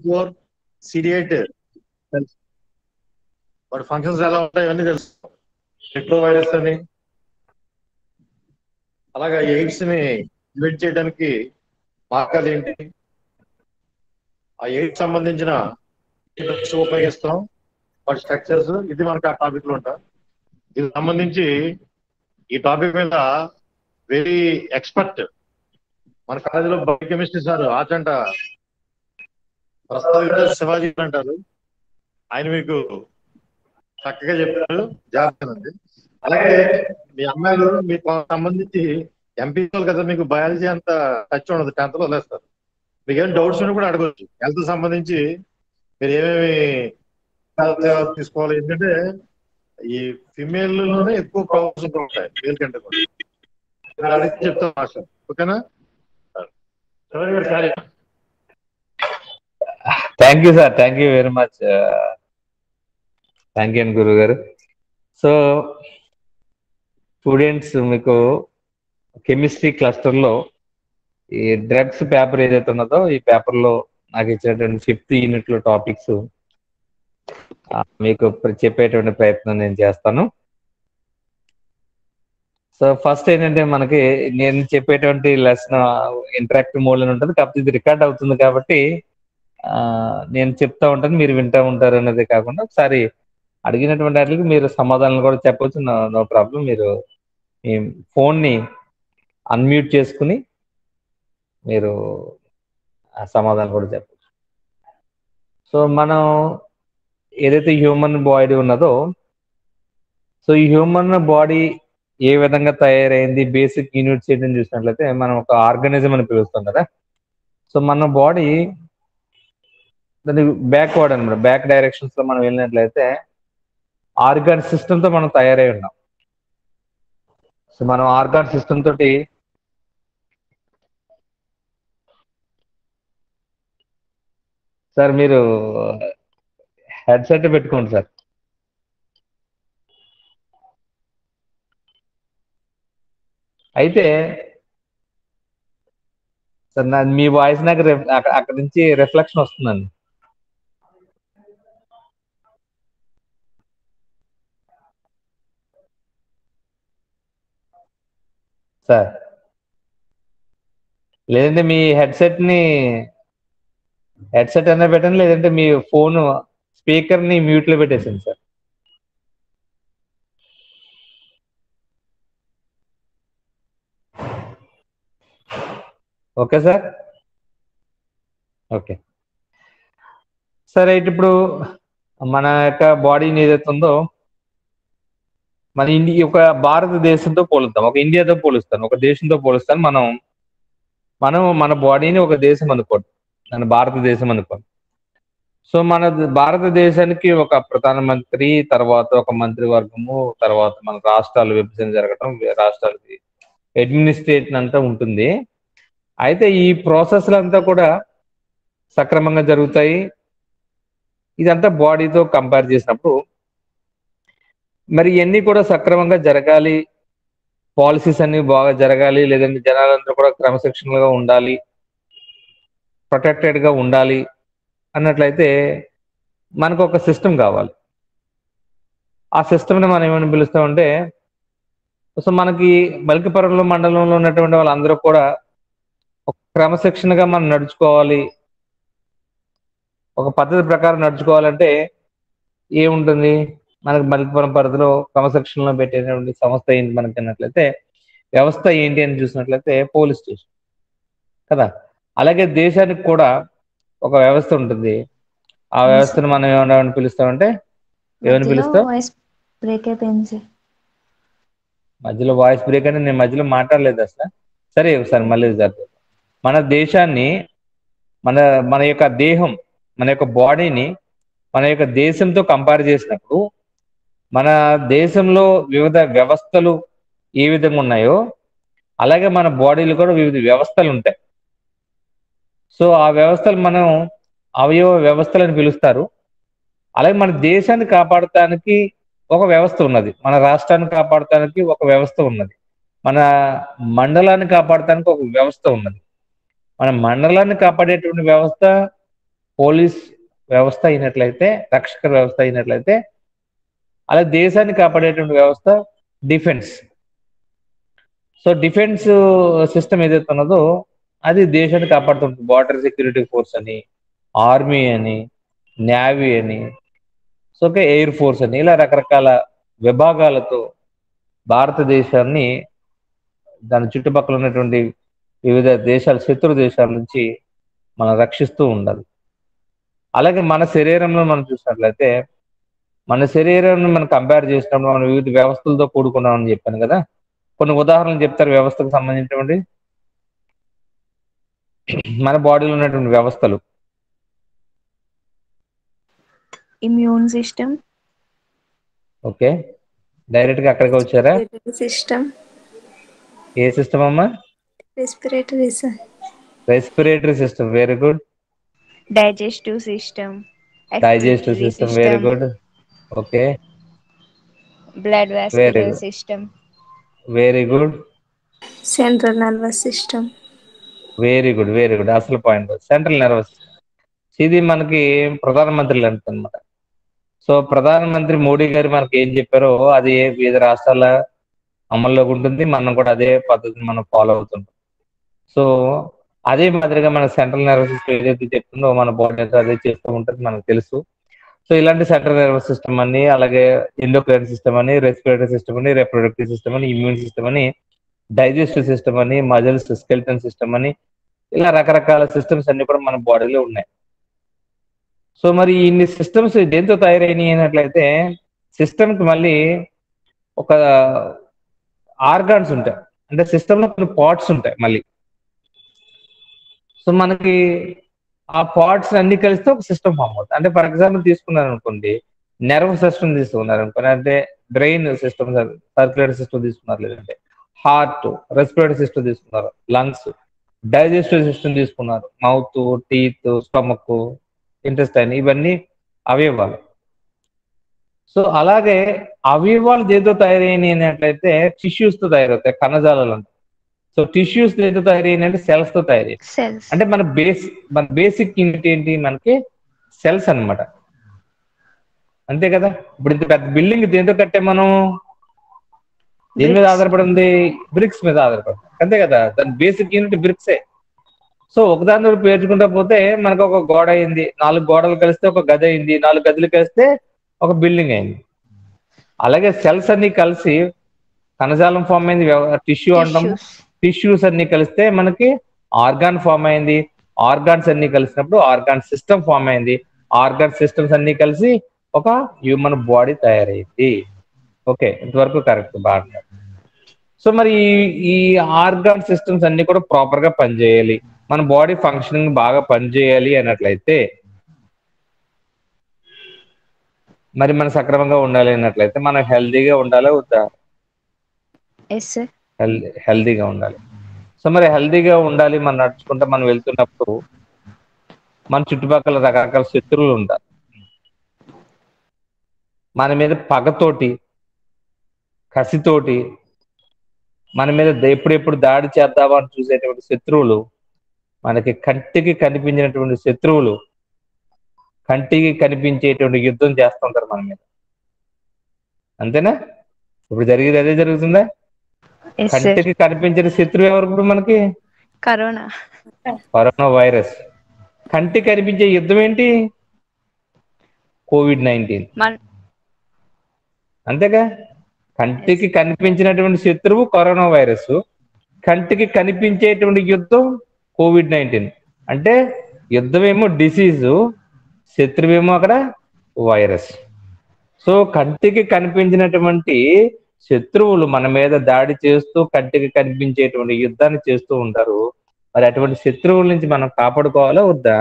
Four CD eight తెలుసు వాటి functions ఎలా ఉంటాయి ఇవన్నీ తెలుసు రెట్రో వైరస్ అని అలాగా ఎయిడ్స్ ని డివైడ్ చేయడానికి మార్గాలు ఏంటి ఆ ఎయిడ్స్ సంబంధించిన డ్రగ్స్ ఉపయోగిస్తాం వాటి స్ట్రక్చర్స్ ఇది మనకి ఆ టాపిక్ లో ఉంటాం ఇది సంబంధించి ఈ టాపిక్ మీద వెరీ ఎక్స్పర్ట్ మన కాలేజీలో బయోకెమిస్ట్రీ సార్ ఆచంట ప్రస్తావిత శివాజీ అంటారు ఆయన మీకు చక్కగా చెప్పారు జాగ్రత్త అలాగే మీ అమ్మాయిలు మీకు సంబంధించి ఎంపీ కదా మీకు బయాలజీ అంత టచ్ ఉండదు టెన్త్ లో వదిలేస్తారు మీకు ఏం డౌట్స్ ఉన్నా కూడా అడగవచ్చు హెల్త్ సంబంధించి మీరు ఏమేమి జాగ్రత్తలు తీసుకోవాలి ఎందుకంటే ఈ ఫిమేల్ లోనే ఎక్కువ ప్రాబ్లమ్స్ ఉంటాయి మేల్ కంటే కూడా మీరు అడిగి చెప్తాను మాస్టర్ ఓకేనా సరే గారు సరే thank you sir thank you very much thank you అండి గురువు గారు సో స్టూడెంట్స్ మీకు కెమిస్ట్రీ క్లస్టర్లో ఈ డ్రగ్స్ పేపర్ ఏదైతే ఉన్నదో ఈ పేపర్లో నాకు ఇచ్చినటువంటి ఫిఫ్త్ యూనిట్లో టాపిక్స్ మీకు ప్ర- చెప్పేటువంటి ప్రయత్నం నేను చేస్తాను సో ఫస్ట్ ఏంటంటే మనకి నేను చెప్పేటువంటి లెసన్ ఇంటరాక్టివ్ మోడ్ అని ఉంటుంది కాకపోతే ఇది రికార్డ్ అవుతుంది కాబట్టి ఆ, నేను చెప్తా ఉంటాను మీరు వింటా ఉంటారు అనేది కాకుండా ఒకసారి అడిగినటువంటి వాటికి మీరు సమాధానాలు కూడా చెప్పొచ్చు నో నో ప్రాబ్లం మీరు మీ ఫోన్ని అన్మ్యూట్ చేసుకుని మీరు ఆ సమాధానం కూడా చెప్పచ్చు సో మనం ఏదైతే హ్యూమన్ బాడీ ఉన్నదో సో ఈ హ్యూమన్ బాడీ ఏ విధంగా తయారైంది బేసిక్ యూనిట్స్ ఏంటని చూసినట్లయితే మనం ఒక ఆర్గానిజం అని పిలుస్తాం కదా సో మన బాడీ దాని బ్యాక్వర్డ్ అనమాట బ్యాక్ డైరెక్షన్స్ లో మనం వెళ్ళినట్లయితే ఆర్గాన్ సిస్టమ్ తో మనం తయారై ఉన్నాం సో మనం ఆర్గాన్ సిస్టమ్ తోటి సార్ మీరు హెడ్సెట్ పెట్టుకోండి సార్ అయితే సార్ నా మీ వాయిస్ నాకు రిఫ్- అక్క- అక్కడి నుంచి రిఫ్లెక్షన్ వస్తుందండి సార్ లేదంటే మీ హెడ్సెట్ ని హెడ్సెట్ అన్నా పెట్టండి లేదంటే మీ ఫోన్ స్పీకర్ ని మ్యూట్ లో పెట్టేసింది సార్ ఓకే సార్ ఓకే సరే అయితే ఇప్పుడు మన యొక్క బాడీని ఏదైతే ఉందో మన ఇండియా ఒక భారతదేశంతో పోలుద్దాం ఒక ఇండియాతో పోలుస్తాను ఒక దేశంతో పోలుస్తాను మనం మనం మన బాడీని ఒక దేశం అనుకోండి మన భారతదేశం అనుకోండి సో మన భారతదేశానికి ఒక ప్రధానమంత్రి తర్వాత ఒక మంత్రివర్గము తర్వాత మన రాష్ట్రాలు విభజన జరగడం రాష్ట్రాలకి అడ్మినిస్ట్రేషన్ అంతా ఉంటుంది అయితే ఈ ప్రాసెస్లు అంతా కూడా సక్రమంగా జరుగుతాయి ఇదంతా బాడీతో కంపేర్ చేసినప్పుడు మరి ఇవన్నీ కూడా సక్రమంగా జరగాలి పాలసీస్ అన్ని బాగా జరగాలి లేదంటే జనాలందరూ కూడా క్రమశిక్షణగా ఉండాలి ప్రొటెక్టెడ్ గా ఉండాలి అన్నట్లయితే మనకు ఒక సిస్టమ్ కావాలి ఆ సిస్టమ్ని మనం ఏమని పిలుస్తామంటే సో మనకి బల్కిపురంలో మండలంలో ఉన్నటువంటి వాళ్ళందరూ కూడా ఒక క్రమశిక్షణగా మనం నడుచుకోవాలి ఒక పద్ధతి ప్రకారం నడుచుకోవాలంటే ఏముంటుంది మనకి మల్కిపురం పరిధిలో క్రమశిక్షణలో పెట్టేటువంటి సంస్థ ఏంటి మనకి అన్నట్లయితే వ్యవస్థ ఏంటి అని చూసినట్లయితే పోలీస్ స్టేషన్ కదా అలాగే దేశానికి కూడా ఒక వ్యవస్థ ఉంటుంది ఆ వ్యవస్థను మనం ఏమన్నా పిలుస్తామంటే ఏమని పిలుస్తాం వాయిస్ బ్రేక్ అయిపోయింది సార్ మధ్యలో వాయిస్ బ్రేక్ అని నేను మధ్యలో మాట్లాడలేదు అసలు సరే ఒకసారి మళ్ళీ జరుగుతుంది మన దేశాన్ని మన మన యొక్క దేహం మన యొక్క బాడీని మన యొక్క దేశంతో కంపేర్ చేసినప్పుడు మన దేశంలో వివిధ వ్యవస్థలు ఏ విధంగా ఉన్నాయో అలాగే మన బాడీలో కూడా వివిధ వ్యవస్థలు ఉంటాయి సో ఆ వ్యవస్థలు మనం అవయవ వ్యవస్థలను పిలుస్తారు అలాగే మన దేశాన్ని కాపాడటానికి ఒక వ్యవస్థ ఉన్నది మన రాష్ట్రాన్ని కాపాడటానికి ఒక వ్యవస్థ ఉన్నది మన మండలాన్ని కాపాడటానికి ఒక వ్యవస్థ ఉన్నది మన మండలాన్ని కాపాడేటువంటి వ్యవస్థ పోలీస్ వ్యవస్థ అయినట్లయితే రక్షక వ్యవస్థ అయినట్లయితే అలా దేశాన్ని కాపాడేటువంటి వ్యవస్థ డిఫెన్స్ సో డిఫెన్స్ సిస్టమ్ ఏదైతే ఉన్నదో అది దేశాన్ని కాపాడుతుంది బార్డర్ సెక్యూరిటీ ఫోర్స్ అని ఆర్మీ అని నేవీ అని సో ఓకే ఎయిర్ ఫోర్స్ అని ఇలా రకరకాల విభాగాలతో భారతదేశాన్ని దాని చుట్టుపక్కల ఉన్నటువంటి వివిధ దేశాల శత్రు దేశాల నుంచి మనం రక్షిస్తూ ఉండాలి అలాగే మన శరీరంలో మనం చూసినట్లయితే మన శరీరాన్ని మనం కంపేర్ చేసినప్పుడు మనం వివిధ వ్యవస్థలతో కూడుకున్నామని చెప్పాను కదా కొన్ని ఉదాహరణలు చెప్తారు వ్యవస్థకు సంబంధించినటువంటి మన బాడీలో ఉన్నటువంటి వ్యవస్థలు ఇమ్యూన్ సిస్టమ్ ఓకే డైరెక్ట్ గా అక్కడికి వచ్చారా సిస్టమ్ ఏ సిస్టమ్ అమ్మా respiratory respiratory system very good digestive system digestive system very good okay blood Very vascular good. System very good central nervous system very good very good అసలు point central nervous ఇది మనకి ప్రధానమంత్రి అనమాట so ప్రధానమంత్రి మోడీ గారు మనకి ఏం చెప్పారో అది వివిధ రాష్ట్రాల అమల్లోకి ఉంటుంది మనం కూడా అదే పద్ధతిని మనం ఫాలో అవుతుంటాం సో అదే మాదిరిగా మన సెంట్రల్ నర్వస్ సిస్టమ్ ఏదైతే చెప్తుందో మన బాడీ అదే చేస్తూ ఉంటుంది మనకు తెలుసు సో ఇలాంటి సెంట్రల్ నర్వస్ సిస్టమ్ అని అలాగే ఎండోక్రైన్ సిస్టమ్ అని రెస్పిరేటరీ సిస్టమ్ అని రిప్రొడక్టివ్ సిస్టమ్ అని ఇమ్యూన్ సిస్టమ్ అని డైజెస్టివ్ సిస్టమ్ అని మజిల్స్ స్కెల్టన్ సిస్టమ్ అని ఇలా రకరకాల సిస్టమ్స్ అన్ని కూడా మన బాడీలో ఉన్నాయి సో మరి ఇన్ని సిస్టమ్స్ దేంతో తయారైనవి అన్నట్లయితే సిస్టమ్ కి మళ్ళీ ఒక ఆర్గాన్స్ ఉంటాయి అంటే సిస్టమ్ లో కొన్ని పార్ట్స్ ఉంటాయి మళ్ళీ సో మనకి ఆ పార్ట్స్ అన్ని కలిస్తే ఒక సిస్టమ్ ఫామ్ అవుతుంది అంటే ఫర్ ఎగ్జాంపుల్ తీసుకున్నారు అనుకోండి నెర్వ్ సిస్టమ్ తీసుకున్నారు అనుకోండి అంటే బ్రెయిన్ సిస్టమ్ సర్క్యులేటరీ సిస్టమ్ తీసుకున్నారు లేదంటే హార్ట్ రెస్పిరేటరీ సిస్టమ్ తీసుకున్నారు లంగ్స్ డైజెస్టివ్ సిస్టమ్ తీసుకున్నారు మౌత్ టీత్ స్టమక్ ఇంటెస్టైన్ ఇవన్నీ అవయవాలు సో అలాగే అవయవాలు దేంతో తయారైనవి అన్నట్లయితే టిష్యూస్ తో తయారవుతాయి కణజాలాలు అంటారు సో టిష్యూస్ దేంతో తయారైనవి అంటే సెల్స్ తో తయారయ్యాయి సెల్స్ అంటే మన బేస్ మన బేసిక్ యూనిట్ ఏంటి మనకి సెల్స్ అన్నమాట అంతే కదా ఇప్పుడు ఇంత పెద్ద బిల్డింగ్ దేంతో కట్టే మనం దేని మీద Bricks. ఆధారపడి ఉంది బ్రిక్స్ మీద ఆధారపడి ఉంది. అంతే కదా దాని బేసిక్ యూనిట్ బ్రిక్సే సో ఒకదాని ఒకటి పేర్చుకుంటా పోతే మనకు ఒక గోడ అయింది నాలుగు గోడలు కలిస్తే ఒక గది అయింది నాలుగు గదులు కలిస్తే ఒక బిల్డింగ్ అయింది అలాగే సెల్స్ అన్ని కలిసి కణజాలం ఫామ్ అయింది టిష్యూ అంటాం టిష్యూస్ అన్ని కలిస్తే మనకి ఆర్గాన్ ఫామ్ అయింది ఆర్గాన్స్ అన్ని కలిసినప్పుడు ఆర్గాన్ సిస్టమ్ ఫామ్ అయింది ఆర్గాన్ సిస్టమ్స్ అన్ని కలిసి ఒక హ్యూమన్ బాడీ తయారైంది ఓకే ఇంతవరకు కరెక్ట్ బాగా సో మరి ఈ- ఈ ఆర్గాన్ సిస్టమ్స్ అన్ని కూడా ప్రాపర్ గా పనిచేయాలి మన బాడీ ఫంక్షనింగ్ బాగా పనిచేయాలి అన్నట్లయితే మరి మనం సక్రమంగా ఉండాలి అన్నట్లయితే మనం హెల్దీగా ఉండాలా వద్దా ఎస్ సార్ హెల్దీ హెల్దీగా ఉండాలి సో మరి హెల్దీగా ఉండాలి మనం నడుచుకుంటే మనం వెళ్తున్నప్పుడు మన చుట్టుపక్కల రకరకాల శత్రువులు ఉంటారు మన మీద పగతోటి కసితోటి మన మీద ద- ఎప్పుడెప్పుడు దాడి చేద్దామా అని చూసేటువంటి శత్రువులు మనకి కంటికి కనిపించినటువంటి శత్రువులు కంటికి కనిపించేటువంటి యుద్ధం చేస్తుంటారు మన మీద అంతేనా ఇప్పుడు జరిగేది అదే జరుగుతుందా ఎస్ సార్ కంటికి కనిపించిన శత్రువు ఎవరు ఇప్పుడు మనకి కరోనా కరోనా వైరస్ కంటికి కనిపించే యుద్ధం ఏంటి కోవిడ్ నైన్టీన్ మన అంతేగా కంటికి కనిపించినటువంటి శత్రువు కరోనా వైరస్ కంటికి కనిపించేటువంటి యుద్ధం కోవిడ్ నైన్టీన్ అంటే యుద్ధమేమో డిసీజు శత్రువేమో అక్కడ వైరస్ సో కంటికి కనిపించినటువంటి శత్రువులు మన మీద దాడి చేస్తూ కంటికి కనిపించేటువంటి యుద్ధాన్ని చేస్తూ ఉంటారు మరి అటువంటి శత్రువుల నుంచి మనం కాపాడుకోవాలా వద్దా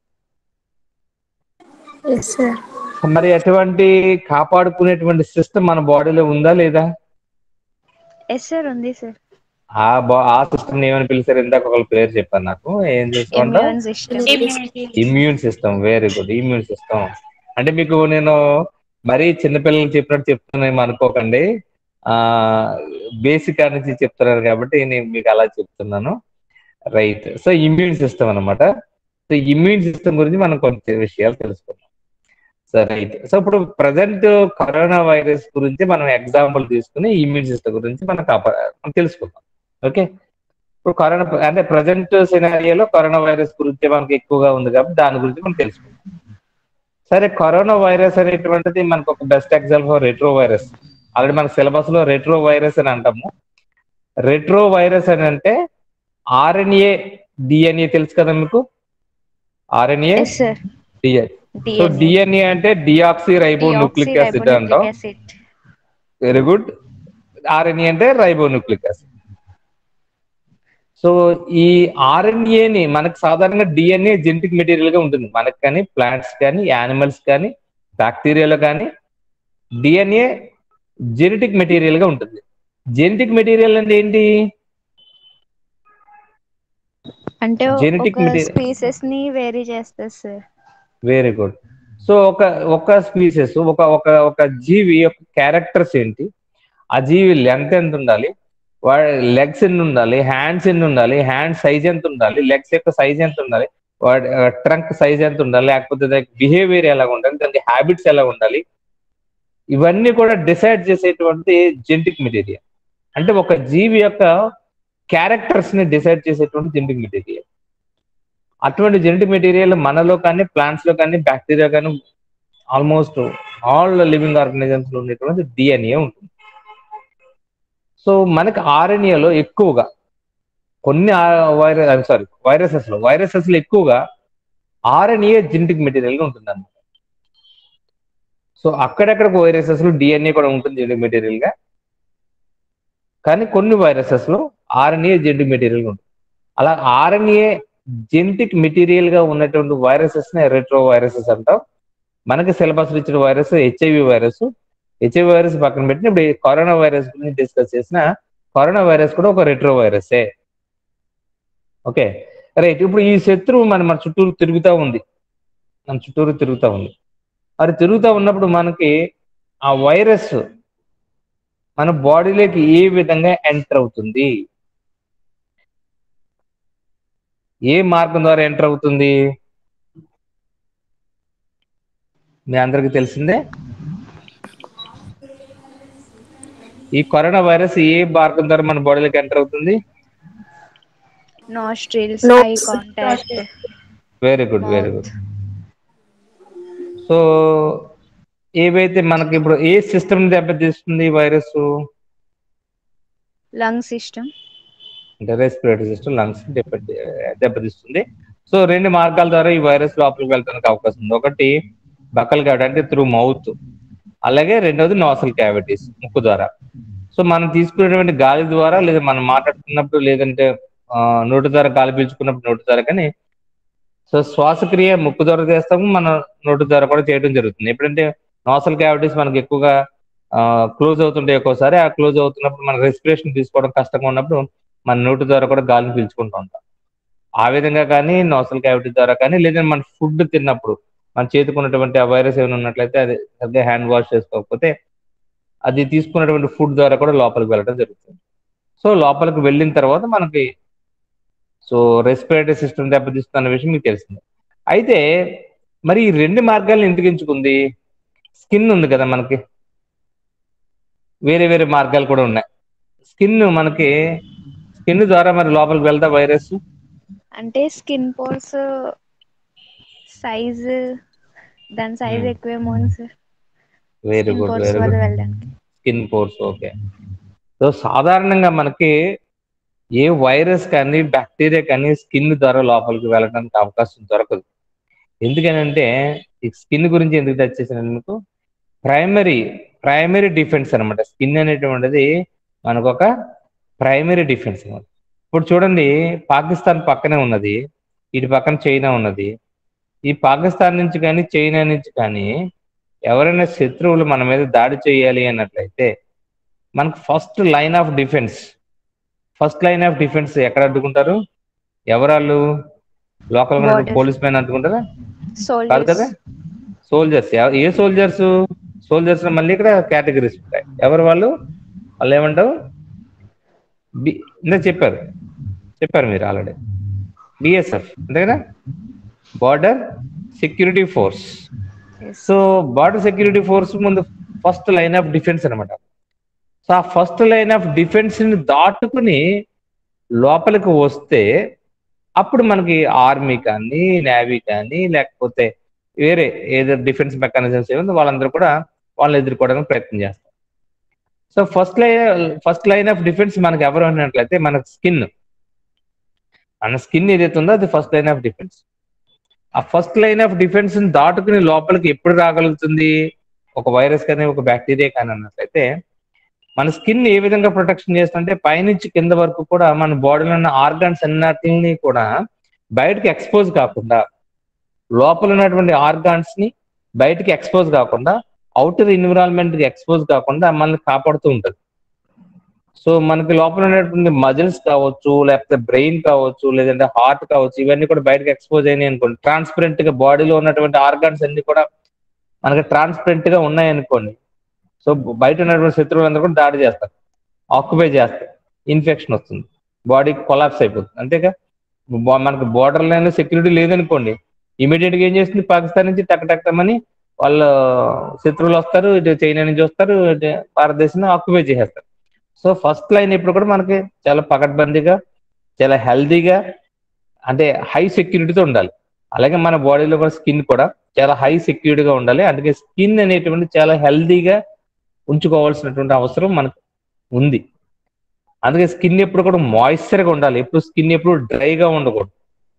ఎస్ సార్ మరి అటువంటి కాపాడుకునేటువంటి సిస్టమ్ మన బాడీలో ఉందా లేదా ఎస్ సార్ ఉంది సార్ ఆ బా ఆ సిస్టమ్ ఏమని పిలిచారు ఇందాక ఒకళ్ళ పేరు చెప్పారు నాకు ఏం చేసుకోండి immune system immune system very good immune system అంటే మీకు నేను మరీ చిన్నపిల్లలు చెప్పినట్టు చెప్తున్నాను అనుకోకండి ఆ బేసిక్ నుంచి చెప్తున్నారు కాబట్టి నేను మీకు అలా చెప్తున్నాను రైట్ సో ఇమ్యూన్ సిస్టమ్ అనమాట సో ఇమ్యూన్ సిస్టమ్ గురించి మనం కొన్ని విషయాలు తెలుసుకుందాం సరే రైట్ సో ఇప్పుడు ప్రజెంట్ కరోనా వైరస్ గురించి మనం ఎగ్జాంపుల్ తీసుకుని ఇమ్యూన్ సిస్టమ్ గురించి మనం కాపా- మనం తెలుసుకుందాం ఓకే ఇప్పుడు కరోనా అంటే ప్రజెంట్ సినారియోలో కరోనా వైరస్ గురించి మనకి ఎక్కువగా ఉంది కాబట్టి దాని గురించి మనం తెలుసుకుందాం సరే కరోనా వైరస్ అనేటువంటిది మనకు ఒక best example retro virus already మన సిలబస్ లో రెట్రో వైరస్ అని అంటాము రెట్రో వైరస్ అని అంటే ఆర్ఎన్ఏ డిఎన్ఏ తెలుసు కదా మీకు RNA yes sir DNA so DNA అంటే డిఆక్సీ రైబో న్యూక్లిక్ యాసిడ్ అంటాం వెరీ గుడ్ ఆర్ఎన్ఏ అంటే రైబో న్యూక్లిక్ యాసిడ్ సో ఈ ఆర్ఎన్ఏని మనకు సాధారణంగా డిఎన్ఏ జెనెటిక్ మెటీరియల్ గా ఉంటుంది మనకు కానీ ప్లాంట్స్ కానీ యానిమల్స్ కానీ బ్యాక్టీరియాలో కానీ డిఎన్ఏ జెనెటిక్ మెటీరియల్ గా ఉంటుంది జెనెటిక్ మెటీరియల్ అంటే ఏంటి అంటే Genetic ఒక material. స్పీసెస్ ని వేరీ చేస్తారు సార్ వెరీ గుడ్ సో ఒక ఒక స్పీసెస్ ఒక ఒక ఒక జీవి యొక్క క్యారెక్టర్స్ ఏంటి ఆ జీవి లెంత్ ఎంత ఉండాలి వాడి లెగ్స్ ఎన్ని ఉండాలి హ్యాండ్స్ ఎన్ని ఉండాలి హ్యాండ్ సైజ్ ఎంత ఉండాలి లెగ్స్ యొక్క సైజ్ ఎంత ఉండాలి వాడి ట్రంక్ సైజ్ ఎంత ఉండాలి లేకపోతే దానికి బిహేవియర్ ఎలా ఉండాలి దానికి హ్యాబిట్స్ ఎలా ఉండాలి ఇవన్నీ కూడా డిసైడ్ చేసేటువంటి జెనెటిక్ మెటీరియల్ అంటే ఒక జీవి యొక్క క్యారెక్టర్స్ ని డిసైడ్ చేసేటువంటి జెనెటిక్ మెటీరియల్ అటువంటి జెనెటిక్ మెటీరియల్ మనలో కానీ ప్లాంట్స్ లో కానీ బ్యాక్టీరియా కానీ ఆల్మోస్ట్ ఆల్ లివింగ్ ఆర్గనిజమ్స్ లో ఉండేటువంటి డిఎన్ఏ ఉంటుంది సో మనకి ఆర్ఎన్ఏలో ఎక్కువగా కొన్ని వైరస్ సారీ వైరసెస్ లో వైరసెస్ లో ఎక్కువగా ఆర్ఎన్ఏ జెనెటిక్ మెటీరియల్ గా ఉంటుంది అన్నమాట సో అక్కడక్కడ వైరసెస్ లో డిఎన్ఏ కూడా ఉంటుంది జెనెటిక్ మెటీరియల్ గా కానీ కొన్ని వైరసెస్ లో ఆర్ఎన్ఏ జెనెటిక్ మెటీరియల్ గా ఉంటుంది అలా ఆర్ఎన్ఏ జెనెటిక్ మెటీరియల్ గా ఉన్నటువంటి వైరసెస్ ని రెట్రో వైరసెస్ అంటాం మనకి సిలబస్ ఇచ్చిన virus HIV virus HIV virus పక్కన పెట్టి ఇప్పుడు ఈ కరోనా వైరస్ గురించి డిస్కస్ చేసిన కరోనా వైరస్ కూడా ఒక రెట్రో వైరసే ఓకే రైట్ ఇప్పుడు ఈ శత్రువు మన మన చుట్టూరు తిరుగుతూ ఉంది మన చుట్టూరు తిరుగుతూ ఉంది అది తిరుగుతూ ఉన్నప్పుడు మనకి ఆ వైరస్ మన బాడీలోకి ఏ విధంగా ఎంటర్ అవుతుంది ఏ మార్గం ద్వారా ఎంటర్ అవుతుంది మీ అందరికి తెలిసిందే ఈ కరోనా వైరస్ ఏ మార్గం ద్వారా మన బాడీలోకి ఎంటర్ అవుతుంది nostrils Nose. Eye contact very good very good so ఏవైతే మనకి ఇప్పుడు ఏ సిస్టమ్ దెబ్బతీస్తుంది ఈ వైరస్ లంగ్ సిస్టమ్ అంటే రెస్పిరేటరీ సిస్టమ్ లంగ్స్ దెబ్బతీస్తుంది సో రెండు మార్గాల ద్వారా ఈ వైరస్ లోపలికి వెళ్ళడానికి అవకాశం ఉంది ఒకటి బక్కల్ క్యావిటీ అంటే త్రూ మౌత్ అలాగే రెండవది నాసల్ క్యావిటీస్ ముక్కు ద్వారా సో మనం తీసుకునేటువంటి గాలి ద్వారా లేదా మనం మాట్లాడుతున్నప్పుడు లేదంటే ఆ, నోటి ద్వారా గాలి పీల్చుకున్నప్పుడు నోటి ద్వారా కానీ సో శ్వాసక్రియ ముక్కు ద్వారా చేస్తాము మన నోటి ద్వారా కూడా చేయడం జరుగుతుంది ఎప్పుడంటే నాసల్ క్యావిటీస్ మనకి ఎక్కువగా క్లోజ్ అవుతుంటాయి ఒక్కోసారి ఆ క్లోజ్ అవుతున్నప్పుడు మన రెస్పిరేషన్ తీసుకోవడం కష్టంగా ఉన్నప్పుడు మన నోటి ద్వారా కూడా గాలిని పీల్చుకుంటూ ఉంటాం ఆ విధంగా కానీ నాసల్ క్యావిటీ ద్వారా కానీ లేదా మన ఫుడ్ తిన్నప్పుడు మన చేతుకున్నటువంటి ఆ వైరస్ ఏమైనా ఉన్నట్లయితే అది సరిగ్గా హ్యాండ్ వాష్ చేసుకోకపోతే అది తీసుకున్నటువంటి ఫుడ్ ద్వారా కూడా లోపలికి వెళ్ళడం జరుగుతుంది సో లోపలికి వెళ్ళిన తర్వాత మనకి సో రెస్పిరేటరీ సిస్టమ్ దెబ్బతీస్తున్న విషయం మీకు తెలిసింది అయితే మరి ఈ రెండు మార్గాలను ఎందుకు ఎంచుకుంది స్కిన్ ఉంది కదా మనకి వేరే వేరే మార్గాలు కూడా ఉన్నాయి స్కిన్ మనకి స్కిన్ ద్వారా మరి లోపలికి వెళ్తా వైరస్ అంటే స్కిన్ పోర్స్ సైజ్ దాని సైజ్ Hmm. ఎక్కువేమో sir very skin good pores very వల్ల గుడ్ వెళ్ళడానికి స్కిన్ పోర్స్ ఓకే సో సాధారణంగా మనకి ఏ వైరస్ కానీ బ్యాక్టీరియా కానీ స్కిన్ ద్వారా లోపలికి వెళ్ళడానికి అవకాశం దొరకదు ఎందుకనంటే ఈ స్కిన్ గురించి ఎందుకు టచ్ చేశాను మీకు ప్రైమరీ ప్రైమరీ డిఫెన్స్ అనమాట స్కిన్ అనేటువంటిది మనకు ఒక ప్రైమరీ డిఫెన్స్ అనమాట ఇప్పుడు చూడండి పాకిస్తాన్ పక్కనే ఉన్నది ఇటు పక్కన చైనా ఉన్నది ఈ పాకిస్తాన్ నుంచి కానీ చైనా నుంచి కానీ ఎవరైనా శత్రువులు మన మీద దాడి చేయాలి అన్నట్లయితే మనకు first line of defence first line of defence ఎక్కడ అడ్డుకుంటారు ఎవరాళ్ళు లోకల్ Borders. పోలీస్ మ్యాన్ అడ్డుకుంటారా కాదు కదా సోల్జర్స్ సోల్జర్స్ ఏ సోల్జర్స్ సోల్జర్స్ మళ్ళీ ఇక్కడ కేటగిరీస్ ఉంటాయి ఎవరు వాళ్ళు వాళ్ళు ఏమంటారు బి ఇందా చెప్పారు చెప్పారు మీరు ఆల్రెడీ బిఎస్ఎఫ్ అంతే కదా border security force so border security force ముందు ఫస్ట్ లైన్ ఆఫ్ డిఫెన్స్ అనమాట సో ఆ ఫస్ట్ లైన్ ఆఫ్ డిఫెన్స్ ని దాటుకుని లోపలికి వస్తే అప్పుడు మనకి ఆర్మీ కానీ నేవీ కానీ లేకపోతే వేరే ఏదో డిఫెన్స్ మెకానిజమ్స్ ఏముందో వాళ్ళందరూ కూడా వాళ్ళని ఎదుర్కోవడానికి ప్రయత్నం చేస్తారు so first line first line of defence మనకి ఎవరు అన్నట్లయితే మనకు స్కిన్ మన స్కిన్ ఏదైతే ఉందో అది ఫస్ట్ లైన్ ఆఫ్ డిఫెన్స్ ఆ ఫస్ట్ లైన్ ఆఫ్ డిఫెన్స్ ని దాటుకుని లోపలికి ఎప్పుడు రాగలుగుతుంది ఒక వైరస్ కానీ ఒక బ్యాక్టీరియా కానీ అన్నట్లయితే మన స్కిన్ ఏ విధంగా ప్రొటెక్షన్ చేస్తుంటే పైనుంచి కింద వరకు కూడా మన బాడీలో ఉన్న ఆర్గాన్స్ అన్నిటిని కూడా బయటకి ఎక్స్పోజ్ కాకుండా లోపల ఉన్నటువంటి ఆర్గాన్స్ ని బయటకి ఎక్స్పోజ్ కాకుండా అవుటర్ ఎన్విరాన్మెంట్ కి ఎక్స్పోజ్ కాకుండా మనల్ని కాపాడుతూ ఉంటుంది సో మనకి లోపల ఉన్నటువంటి మజిల్స్ కావచ్చు లేకపోతే బ్రెయిన్ కావచ్చు లేదంటే హార్ట్ కావచ్చు ఇవన్నీ కూడా బయటకు ఎక్స్పోజ్ అయినాయి అనుకోండి ట్రాన్స్పరెంట్ గా బాడీలో ఉన్నటువంటి ఆర్గాన్స్ అన్ని కూడా మనకి ట్రాన్స్పరెంట్ గా ఉన్నాయి అనుకోండి సో బయట ఉన్నటువంటి శత్రువులందరూ కూడా దాడి చేస్తారు ఆక్యుపై చేస్తారు ఇన్ఫెక్షన్ వస్తుంది బాడీ కొలాప్స్ అయిపోతుంది అంతేగా బా- మనకి బోర్డర్ లైన్ సెక్యూరిటీ లేదనుకోండి ఇమీడియట్ గా ఏం చేస్తుంది పాకిస్తాన్ నుంచి టక్ టక్ టమని వాళ్ళ శత్రువులు వస్తారు ఇటు చైనా నుంచి వస్తారు ఇటు భారతదేశాన్ని ఆక్యుపై చేసేస్తారు సో ఫస్ట్ లైన్ ఇప్పుడు కూడా మనకి చాలా పకడ్బందీగా చాలా హెల్దీగా అంటే హై సెక్యూరిటీతో ఉండాలి అలాగే మన బాడీలో కూడా స్కిన్ కూడా చాలా హై సెక్యూరిటీగా ఉండాలి అందుకే స్కిన్ అనేటువంటి చాలా హెల్దీగా ఉంచుకోవాల్సినటువంటి అవసరం మనకు ఉంది అందుకే స్కిన్ ఎప్పుడు కూడా మాయిశ్చర్గా ఉండాలి ఎప్పుడు స్కిన్ ఎప్పుడు డ్రైగా ఉండకూడదు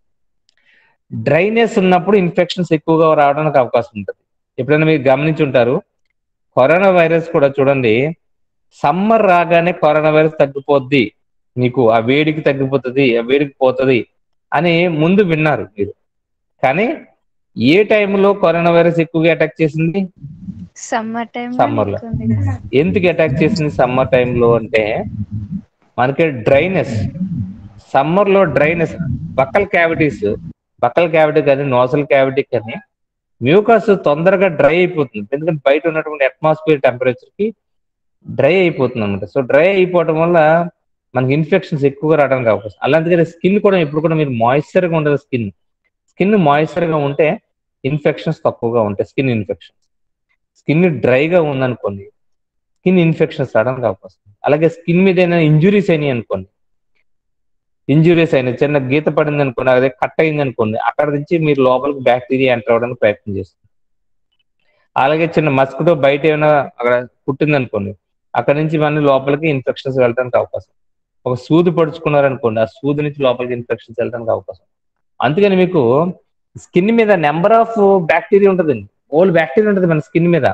డ్రైనెస్ ఉన్నప్పుడు ఇన్ఫెక్షన్స్ ఎక్కువగా రావడానికి అవకాశం ఉంటుంది ఎప్పుడైనా మీరు గమనించి ఉంటారు కరోనా వైరస్ కూడా చూడండి సమ్మర్ రాగానే కరోనా వైరస్ తగ్గిపోద్ది మీకు ఆ వేడికి తగ్గిపోతుంది ఆ వేడికి పోతుంది అని ముందు విన్నారు మీరు కానీ ఏ టైంలో కరోనా వైరస్ ఎక్కువగా అటాక్ చేసింది సమ్మర్ టైం Summer లో. ఎందుకు అటాక్ చేసింది సమ్మర్ టైంలో అంటే మనకి డ్రైనెస్ సమ్మర్ లో dryness buccal cavities buccal cavity కానీ నోసల్ క్యావిటీ కానీ మ్యూకస్ తొందరగా డ్రై అయిపోతుంది ఎందుకంటే బయట ఉన్నటువంటి అట్మాస్ఫియర్ టెంపరేచర్ కి డ్రై అయిపోతుంది అనమాట సో డ్రై అయిపోవడం వల్ల మనకి ఇన్ఫెక్షన్స్ ఎక్కువగా రావడానికి అవకాశం అలాంటిది స్కిన్ కూడా ఇప్పుడు కూడా మీరు moisture గా ఉండదు స్కిన్ స్కిన్ గా ఉంటే ఇన్ఫెక్షన్స్ తక్కువగా ఉంటాయి స్కిన్ ఇన్ఫెక్షన్స్ స్కిన్ డ్రైగా ఉందనుకోండి స్కిన్ ఇన్ఫెక్షన్స్ రావడానికి అవకాశం ఉంది. అలాగే స్కిన్ మీద ఏదైనా ఇంజురీస్ అయినాయి అనుకోండి ఇంజురీస్ అయినాయి చిన్న గీత పడింది అనుకోండి అదే కట్ అయింది అనుకోండి అక్కడ నుంచి మీరు లోపలికి బ్యాక్టీరియా ఎంటర్ అవ్వడానికి ప్రయత్నం చేస్తుంది అలాగే చిన్న మస్కిటో బయట ఏమైనా అక్కడ పుట్టింది అనుకోండి అక్కడ నుంచి మన లోపలికి ఇన్ఫెక్షన్స్ వెళ్ళడానికి అవకాశం ఒక సూది పడుచుకున్నారనుకోండి ఆ సూది నుంచి లోపలికి ఇన్ఫెక్షన్స్ వెళ్ళడానికి అవకాశం అందుకని మీకు స్కిన్ మీద నెంబర్ ఆఫ్ బ్యాక్టీరియా ఉంటుందండి ఓల్ బ్యాక్టీరియా ఉంటుంది మన స్కిన్ మీద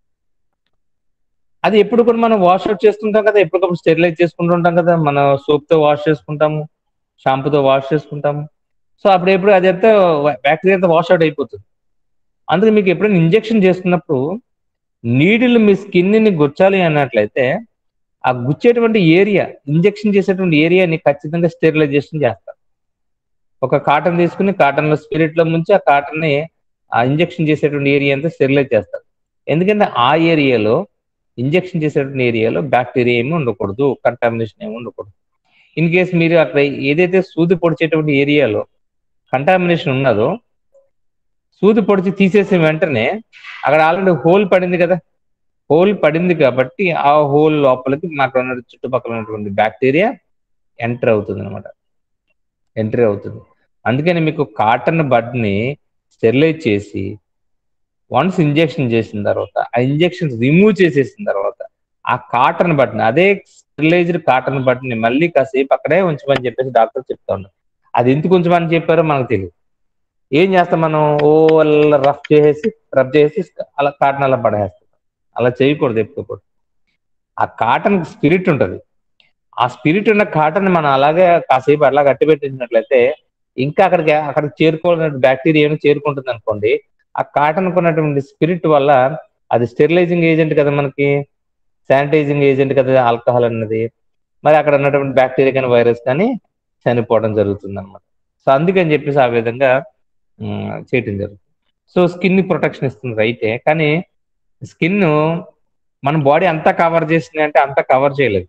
అది ఎప్పుడు కూడా మనం వాష్ అవుట్ చేసుకుంటాం కదా ఎప్పటికప్పుడు స్టెరిలైజ్ చేసుకుంటూ ఉంటాం కదా మన soap తో వాష్ చేసుకుంటాము షాంపూతో వాష్ చేసుకుంటాము సో అప్పుడు ఎప్పుడు అది అయితే బ్యాక్టీరియా వాష్ అవుట్ అయిపోతుంది అందుకే మీకు ఎప్పుడైనా ఇంజెక్షన్ చేస్తున్నప్పుడు నీడిల్ మీ స్కిన్ ని గుచ్చాలి అన్నట్లయితే ఆ గుచ్చేటువంటి ఏరియా ఇంజెక్షన్ చేసేటువంటి ఏరియాని ఖచ్చితంగా స్టెరిలైజేషన్ చేస్తారు ఒక కాటన్ తీసుకుని కాటన్ లో స్పిరిట్ లో ముంచి ఆ కాటన్ ని ఆ ఇంజెక్షన్ చేసేటువంటి ఏరియా అంతా స్టెరిలైజ్ చేస్తారు ఎందుకంటే ఆ ఏరియాలో ఇంజెక్షన్ చేసేటువంటి ఏరియాలో బ్యాక్టీరియా ఏమి ఉండకూడదు కంటామినేషన్ ఏమి ఉండకూడదు ఇన్ కేస్ మీరు అక్కడ ఏదైతే సూది పొడిచేటువంటి ఏరియాలో కంటామినేషన్ ఉన్నదో సూది పొడిచి తీసేసిన వెంటనే అక్కడ ఆల్రెడీ హోల్ పడింది కదా హోల్ పడింది కాబట్టి ఆ హోల్ లోపలికి మాకు ఉన్న చుట్టుపక్కల ఉన్నటువంటి బ్యాక్టీరియా ఎంటర్ అవుతుంది అనమాట ఎంట్రీ అవుతుంది అందుకని మీకు కాటన్ బడ్ ని స్టెరిలైజ్ చేసి వన్స్ ఇంజెక్షన్ చేసిన తర్వాత ఆ ఇంజెక్షన్ రిమూవ్ చేసేసిన తర్వాత ఆ కాటన్ బట్ని అదే స్టెరిలైజ్డ్ కాటన్ బట్ని మళ్ళీ కాసేపు అక్కడే ఉంచమని చెప్పేసి డాక్టర్ చెప్తా ఉన్నారు అది ఎందుకు ఉంచమని చెప్పారో మనకు తెలియదు ఏం చేస్తాం మనం ఓ రఫ్ చేసేసి రఫ్ చేసి అలా కాటన్ అలా పడేస్తాం అలా చేయకూడదు ఎప్పుడు కూడా ఆ కాటన్ స్పిరిట్ ఉంటది ఆ స్పిరిట్ ఉన్న కాటన్ మనం అలాగే కాసేపు అలా గట్టి పెట్టినట్లయితే ఇంకా అక్కడికి అక్కడికి చేరుకోవాలని బ్యాక్టీరియా ఏమైనా చేరుకుంటుంది అనుకోండి ఆ కాటన్ ఉన్నటువంటి స్పిరిట్ వల్ల అది స్టెరిలైజింగ్ ఏజెంట్ కదా మనకి శానిటైజింగ్ ఏజెంట్ కదా ఆల్కహాల్ అన్నది మరి అక్కడ ఉన్నటువంటి బ్యాక్టీరియా కానీ వైరస్ కానీ చనిపోవడం జరుగుతుంది అనమాట సో అందుకని చెప్పేసి ఆ విధంగా ఉమ్, చేయటం జరుగుతుంది సో స్కిన్ ప్రొటెక్షన్ ఇస్తుంది రైతే కానీ స్కిన్ మన బాడీ అంతా కవర్ చేసింది అంటే అంతా కవర్ చేయలేదు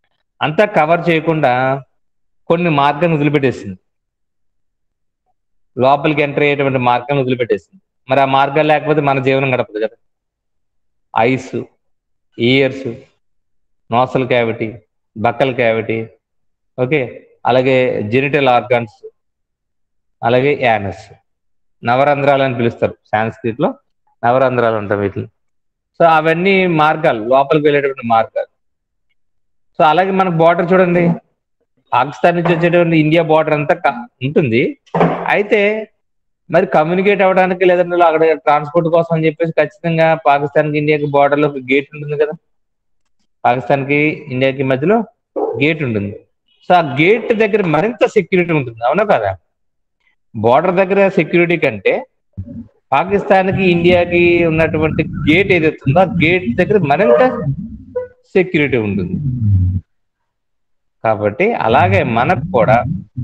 అంతా కవర్ చేయకుండా కొన్ని మార్గాన్ని వదిలిపెట్టేసింది లోపలికి ఎంటర్ అయ్యేటువంటి మార్గాన్ని వదిలిపెట్టేసింది మరి ఆ మార్గాలు లేకపోతే మన జీవనం గడపదు కదా eyes ears nasal cavity buccal cavity okay అలాగే జెనిటల్ ఆర్గాన్స్ అలాగే యానస్ నవరంధ్రాలు అని పిలుస్తారు సాంస్క్రిట్ లో నవరంధ్రాలు ఉంటాయి వీటిని సో అవన్నీ మార్గాలు లోపలికి వెళ్ళేటువంటి మార్గాలు సో అలాగే మనకు బార్డర్ చూడండి పాకిస్తాన్ నుంచి వచ్చేటువంటి ఇండియా బార్డర్ అంతా క- ఉంటుంది అయితే మరి కమ్యూనికేట్ అవ్వడానికి లేదంటే అక్కడ ట్రాన్స్పోర్ట్ కోసం అని చెప్పేసి ఖచ్చితంగా పాకిస్తాన్ కి ఇండియాకి బార్డర్ లో ఒక గేట్ ఉంటుంది కదా పాకిస్తాన్ కి ఇండియాకి మధ్యలో గేట్ ఉంటుంది సో ఆ గేట్ దగ్గర మరింత సెక్యూరిటీ ఉంటుంది అవునా కదా బార్డర్ దగ్గర సెక్యూరిటీ కంటే పాకిస్తాన్ కి ఇండియాకి ఉన్నటువంటి గేట్ ఏదైతే ఉందో ఆ గేట్ దగ్గర మరింత సెక్యూరిటీ ఉంటుంది కాబట్టి అలాగే మనకు కూడా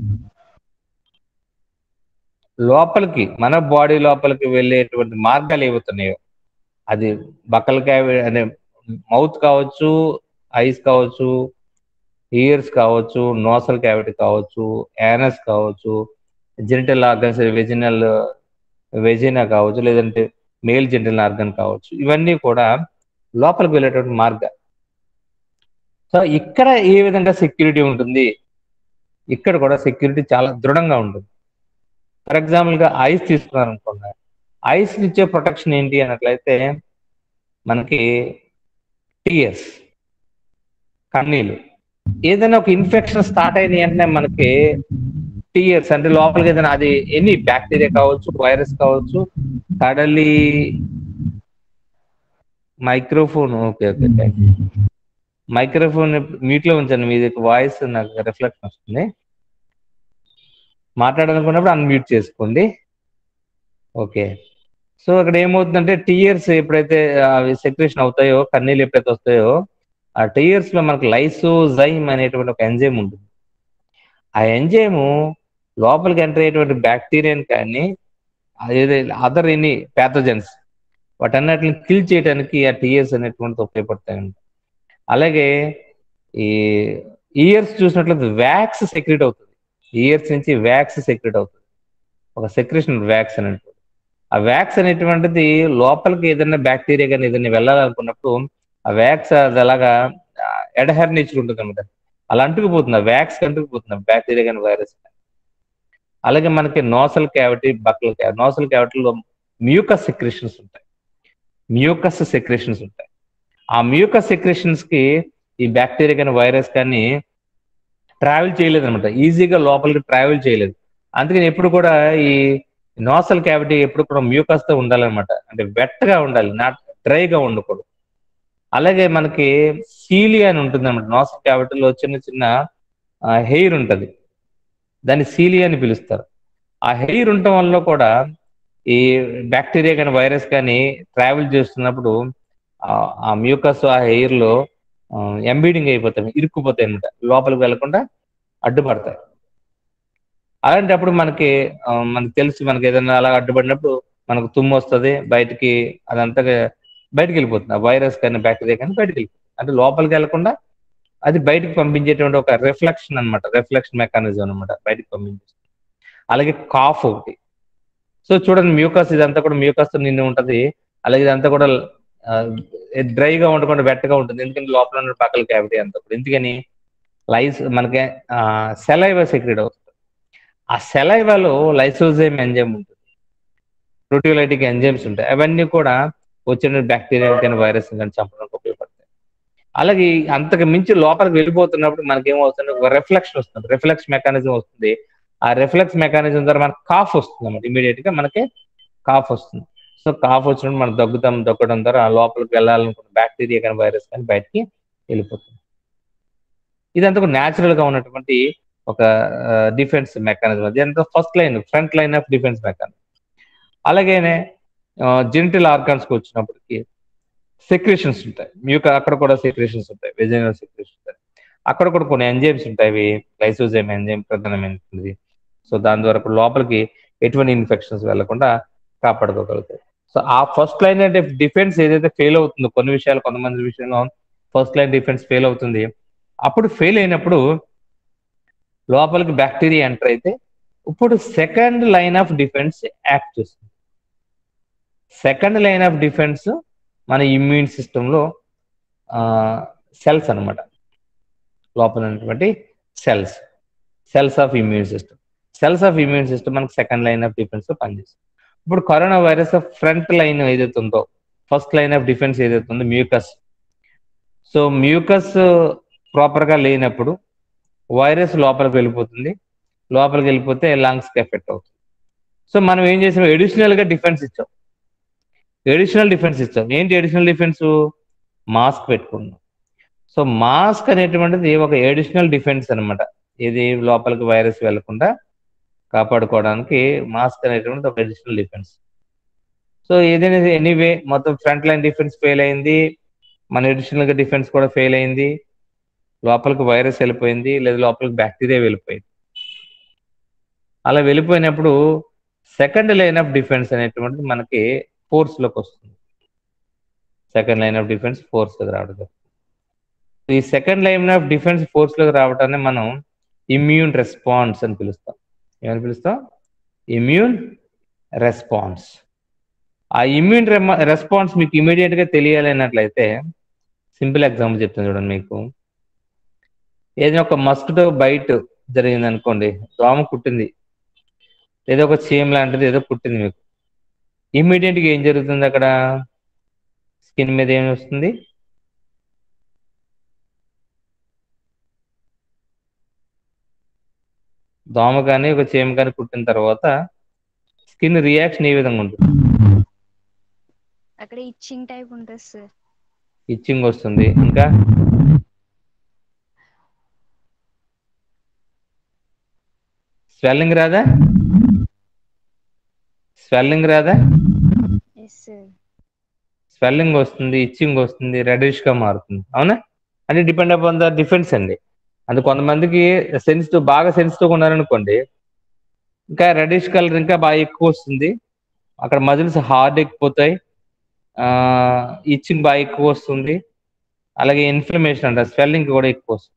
లోపలికి మన బాడీ లోపలికి వెళ్ళేటువంటి మార్గాలు ఏవవుతున్నాయో అది బక్కలకాయ అనే మౌత్ కావచ్చు ఐస్ కావచ్చు ఇయర్స్ కావచ్చు నోసల్ క్యావిటీ కావచ్చు యానస్ కావచ్చు జెనిటల్ ఆర్గన్స్ వెజినల్ వెజినా కావచ్చు లేదంటే మేల్ జెనిటల్ ఆర్గన్ కావచ్చు ఇవన్నీ కూడా లోపలికి వెళ్ళేటువంటి మార్గాలు సో ఇక్కడ ఏ విధంగా సెక్యూరిటీ ఉంటుంది ఇక్కడ కూడా సెక్యూరిటీ చాలా దృఢంగా ఉంటుంది ఫర్ ఎగ్జాంపుల్ గా ఐస్ తీసుకున్నారు అనుకోండి ఐస్ ఇచ్చే ప్రొటెక్షన్ ఏంటి అన్నట్లయితే మనకి టీఎస్ కన్నీళ్ళు ఏదైనా ఒక ఇన్ఫెక్షన్ స్టార్ట్ అయిన వెంటనే మనకి టీయర్స్ అంటే లోపలికి ఏదైనా అది ఎనీ బ్యాక్టీరియా కావచ్చు వైరస్ కావచ్చు suddenly microphone okay okay thank you microphone mute లో ఉంచండి మీది వాయిస్ నాకు రిఫ్లెక్షన్ వస్తుంది మాట్లాడాలనుకున్నప్పుడు అన్మ్యూట్ చేసుకోండి ఓకే సో అక్కడ ఏమవుతుందంటే టీయర్స్ ఎప్పుడైతే అవి సెక్రేషన్ అవుతాయో కన్నీళ్ళు ఎప్పుడైతే వస్తాయో ఆ టీయర్స్ లో మనకు లైసోజైమ్ అనేటువంటి ఒక ఎంజైమ్ ఉంటుంది ఆ ఎంజైమ్ లోపలికి ఎంటర్ అయ్యేటువంటి బ్యాక్టీరియాని కానీ అదర్ ఎనీ ప్యాథోజన్స్ వాటన్నిటిని కిల్ చేయడానికి ఆ టీయర్స్ అనేటువంటిది ఉపయోగపడతాయండి అలాగే ఈ ఇయర్స్ చూసినట్లయితే వ్యాక్స్ సెక్రెట్ అవుతుంది ఇయర్స్ నుంచి వ్యాక్స్ సెక్రెట్ అవుతుంది ఒక సెక్రేషన్ వ్యాక్స్ అనేటువంటి ఆ వ్యాక్స్ అనేటువంటిది లోపలికి ఏదైనా బ్యాక్టీరియా కానీ ఏదైనా వెళ్ళాలనుకున్నప్పుడు ఆ వ్యాక్స్ అది అలాగా ఎడహెర్ నేచర్ ఉంటుంది అనమాట అలా అంటుకుపోతుంది ఆ వ్యాక్స్ అంటుకుపోతుంది బ్యాక్టీరియా కానీ వైరస్ కానీ అలాగే మనకి nasal cavity buccal cavity nasal క్యావిటీలో మ్యూకస్ సెక్రేషన్స్ ఉంటాయి మ్యూకస్ సెక్రేషన్స్ ఉంటాయి ఆ మ్యూకస్ సెక్రేషన్స్ కి ఈ బ్యాక్టీరియా కానీ వైరస్ కానీ ట్రావెల్ చేయలేదు అనమాట ఈజీగా లోపలికి ట్రావెల్ చేయలేదు అందుకని ఎప్పుడు కూడా ఈ నోసల్ క్యావిటీ ఎప్పుడు కూడా మ్యూకస్ తో ఉండాలన్నమాట అంటే వెట్టగా ఉండాలి నాట్ డ్రైగా ఉండకూడదు అలాగే మనకి సీలియా అని ఉంటుంది అనమాట నోసల్ క్యావిటీలో చిన్న చిన్న హెయిర్ ఉంటది దాన్ని సీలియా అని పిలుస్తారు ఆ హెయిర్ ఉండటం వల్ల కూడా ఈ బ్యాక్టీరియా కానీ వైరస్ కానీ ట్రావెల్ చేస్తున్నప్పుడు ఆ మ్యూకస్ ఆ హెయిర్ లో ఎంబీడింగ్ అయిపోతాయి ఇరుక్కుపోతాయి అనమాట లోపలికి వెళ్లకుండా అడ్డుపడతాయి అలాంటప్పుడు మనకి మనకి తెలుసు మనకి ఏదైనా అలా అడ్డుపడినప్పుడు మనకు తుమ్ము వస్తుంది బయటికి అదంతా బయటికి వెళ్ళిపోతుంది ఆ వైరస్ కానీ బ్యాక్టీరియా కానీ బయటికి వెళ్ళిపోతుంది అంటే లోపలికి వెళ్లకుండా అది బయటికి పంపించేటువంటి ఒక రిఫ్లెక్షన్ అనమాట రిఫ్లెక్షన్ మెకానిజం అనమాట బయటికి పంపించేస్తుంది అలాగే కాఫ్ ఒకటి సో చూడండి మ్యూకస్ ఇదంతా కూడా మ్యూకస్ తో నిండి ఉంటది అలాగే ఇదంతా కూడా డ్రైగా ఉండకుండా వెట్టగా ఉంటుంది ఎందుకంటే లోపల ఉన్న పక్కల క్యావిటీ అంతా కూడా ఎందుకని లైస్ మనకి సెలైవా సెక్రెట్ అవుతుంది ఆ సెలైవాలో లైసోజైమ్ ఎంజైమ్ ఉంటుంది ప్రోటియోలైటిక్ ఎంజైమ్స్ ఉంటాయి అవన్నీ కూడా వచ్చిన బ్యాక్టీరియా కానీ వైరస్ కానీ చంపడానికి ఉపయోగపడతాయి అలాగే అంతకు మించి లోపలికి వెళ్ళిపోతున్నప్పుడు మనకి ఏమవుతుంది ఒక రిఫ్లెక్షన్ వస్తుంది రిఫ్లెక్స్ మెకానిజం వస్తుంది ఆ రిఫ్లెక్స్ మెకానిజం ద్వారా మనకు కాఫ్ వస్తుంది అన్నమాట ఇమీడియట్ గా మనకి కాఫ్ వస్తుంది సో కాఫ్ వచ్చినప్పుడు మనం దగ్గుతాం దగ్గడం ద్వారా ఆ లోపలికి వెళ్ళాలనుకున్న బ్యాక్టీరియా కానీ వైరస్ కానీ బయటికి వెళ్ళిపోతుంది ఇదంతా కూడా న్యాచురల్ గా ఉన్నటువంటి ఒక డిఫెన్స్ మెకానిజం అది అంతా first line front line of defence mechanism అలాగేనే జెనిటల్ ఆర్గాన్స్ కి వచ్చినప్పటికి సెక్రేషన్స్ ఉంటాయి మ్యూక అక్కడ కూడా సెక్రేషన్స్ ఉంటాయి వెజినల్ సెక్రేషన్స్ ఉంటాయి అక్కడ కూడా కొన్ని ఎంజైమ్స్ ఉంటాయి లైసోజైమ్ ఎంజైమ్ ప్రధానమైనది సో దాని ద్వారా లోపలికి ఎటువంటి ఇన్ఫెక్షన్స్ వెళ్లకుండా కాపాడుకోగలుగుతాయి సో ఆ ఫస్ట్ లైన్ అంటే డిఫెన్స్ ఏదైతే ఫెయిల్ అవుతుందో కొన్ని విషయాలు కొంతమంది విషయంలో ఫస్ట్ లైన్ డిఫెన్స్ ఫెయిల్ అవుతుంది అప్పుడు ఫెయిల్ అయినప్పుడు లోపలికి బ్యాక్టీరియా ఎంటర్ అయితే ఇప్పుడు second line of defence act చేస్తుంది సెకండ్ లైన్ ఆఫ్ డిఫెన్స్ మన ఇమ్యూన్ సిస్టంలో సెల్స్ అన్నమాట లోపల ఉన్నటువంటి cells cells of immune system cells of immune system మనకు సెకండ్ లైన్ ఆఫ్ డిఫెన్స్ లో పనిచేస్తుంది ఇప్పుడు కరోనా వైరస్ ఫ్రంట్ లైన్ ఏదైతే ఉందో ఫస్ట్ లైన్ ఆఫ్ డిఫెన్స్ ఏదైతే ఉందో మ్యూకస్ సో మ్యూకస్ ప్రాపర్ గా లేనప్పుడు వైరస్ లోపలికి వెళ్ళిపోతుంది లోపలికి వెళ్ళిపోతే లంగ్స్ కి ఎఫెక్ట్ అవుతుంది సో మనం ఏం చేసాం ఎడిషనల్ గా డిఫెన్స్ ఇచ్చాం ఎడిషనల్ డిఫెన్స్ ఇచ్చాం ఏంటి ఎడిషనల్ డిఫెన్స్ మాస్క్ పెట్టుకున్నాం సో మాస్క్ అనేటువంటిది ఒక ఎడిషనల్ డిఫెన్స్ అన్నమాట ఇది లోపలికి వైరస్ వెళ్లకుండా కాపాడుకోవడానికి మాస్క్ అనేటువంటిది ఒక అడిషనల్ డిఫెన్స్ సో ఏదైనా ఎనీవే మొత్తం ఫ్రంట్ లైన్ డిఫెన్స్ ఫెయిల్ అయింది మన ఎడిషనల్ గా డిఫెన్స్ కూడా ఫెయిల్ అయింది లోపలికి వైరస్ వెళ్ళిపోయింది లేదా లోపలికి బ్యాక్టీరియా వెళ్ళిపోయింది అలా వెళ్ళిపోయినప్పుడు సెకండ్ లైన్ ఆఫ్ డిఫెన్స్ అనేటువంటిది మనకి ఫోర్స్ లోకి వస్తుంది second line of defence force లోకి రావడం జరుగుతుంది. ఈ second line of defence force లోకి రావడాన్ని మనం ఇమ్యూన్ రెస్పాన్స్ అని పిలుస్తాం ఏమని పిలుస్తాం ఇమ్యూన్ రెస్పాన్స్ ఆ ఇమ్యూన్ రెస్పాన్స్ మీకు ఇమీడియట్ గా తెలియాలి అన్నట్లయితే సింపుల్ ఎగ్జాంపుల్ చెప్తాను చూడండి మీకు ఏదైనా ఒక మస్కిటో బైట్ జరిగింది అనుకోండి దోమ కుట్టింది ఏదో ఒక చీమ లాంటిది ఏదో పుట్టింది మీకు ఇమ్మీడియట్ గా ఏం జరుగుతుంది అక్కడ స్కిన్ మీద ఏమి వస్తుంది దోమ కానీ ఒక చీమ కానీ కుట్టిన తర్వాత స్కిన్ రియాక్షన్ ఏ విధంగా ఉంటుంది అక్కడ ఇచ్చింగ్ టైప్ ఉంటుంది సార్ ఇచ్చింగ్ వస్తుంది ఇంకా స్వెల్లింగ్ రాదా స్వెల్లింగ్ రాదా ఎస్ సార్ స్వెల్లింగ్ వస్తుంది ఇచ్చింగ్ వస్తుంది రెడిష్ గా మారుతుంది అవునా అంటే డిపెండ్ అపాన్ ద డిఫెన్స్ అండి అది కొంతమందికి సెన్సిటివ్ బాగా సెన్సిటివ్ ఉన్నారనుకోండి ఇంకా రెడిష్ కలర్ ఇంకా బాగా ఎక్కువ వస్తుంది అక్కడ మజిల్స్ హార్డ్ ఎక్కిపోతాయి ఇచ్చింగ్ బాగా ఎక్కువ వస్తుంది అలాగే ఇన్ఫ్లమేషన్ అంట స్వెల్లింగ్ కూడా ఎక్కువ వస్తుంది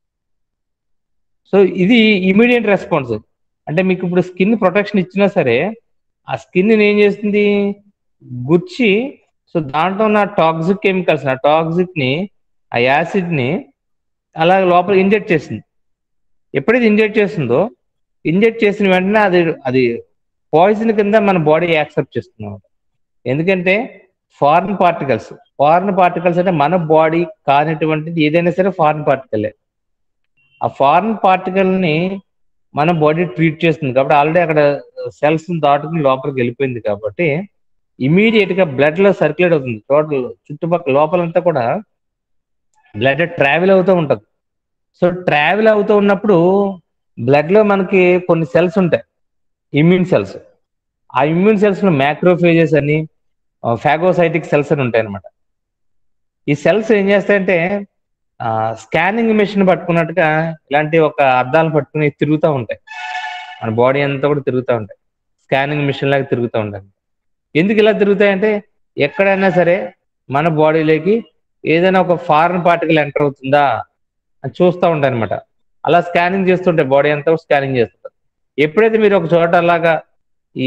సో ఇది ఇమీడియట్ రెస్పాన్స్ అంటే మీకు ఇప్పుడు స్కిన్ ప్రొటెక్షన్ ఇచ్చినా సరే ఆ స్కిన్ ఏం చేస్తుంది గుచ్చి సో దాంట్లో ఉన్న టాక్సిక్ కెమికల్స్ ఆ టాక్సిక్ ని ఆ యాసిడ్ ని అలా లోపల ఇంజెక్ట్ చేసింది ఎప్పుడైతే ఇంజెక్ట్ చేస్తుందో ఇంజెక్ట్ చేసిన వెంటనే అది అది పాయిజన్ కింద మన బాడీ యాక్సెప్ట్ చేస్తున్నాం ఎందుకంటే ఫారిన్ పార్టికల్స్ ఫారిన్ పార్టికల్స్ అంటే మన బాడీ కానిటువంటిది ఏదైనా సరే ఫారిన్ పార్టికలే ఆ ఫారిన్ పార్టికల్ ని మన బాడీ ట్రీట్ చేస్తుంది కాబట్టి ఆల్రెడీ అక్కడ సెల్స్ దాటుకుని లోపలికి వెళ్ళిపోయింది కాబట్టి ఇమీడియట్ గా బ్లడ్ లో సర్క్యులేట్ అవుతుంది టోటల్ చుట్టుపక్కల లోపలంతా కూడా బ్లడ్ ట్రావెల్ అవుతూ ఉంటది సో ట్రావెల్ అవుతూ ఉన్నప్పుడు బ్లడ్ లో మనకి కొన్ని సెల్స్ ఉంటాయి ఇమ్యూన్ సెల్స్ ఆ ఇమ్యూన్ సెల్స్ లో మ్యాక్రోఫేజెస్ అని ఫాగోసైటిక్ సెల్స్ అని ఉంటాయి అనమాట ఈ సెల్స్ ఏం చేస్తాయంటే స్కానింగ్ మెషిన్ పట్టుకున్నట్టుగా ఇలాంటి ఒక అద్దాలు పట్టుకుని తిరుగుతూ ఉంటాయి మన బాడీ అంతా కూడా తిరుగుతూ ఉంటాయి స్కానింగ్ మిషన్ లాగా తిరుగుతూ ఉంటాయి ఎందుకు ఇలా తిరుగుతాయంటే ఎక్కడైనా సరే మన బాడీలోకి ఏదైనా ఒక ఫారెన్ పార్టికల్ ఎంటర్ అవుతుందా అని చూస్తూ ఉంటాయి అనమాట అలా స్కానింగ్ చేస్తుంటే బాడీ అంతా స్కానింగ్ చేస్తుంటారు ఎప్పుడైతే మీరు ఒక చోట అలాగా ఈ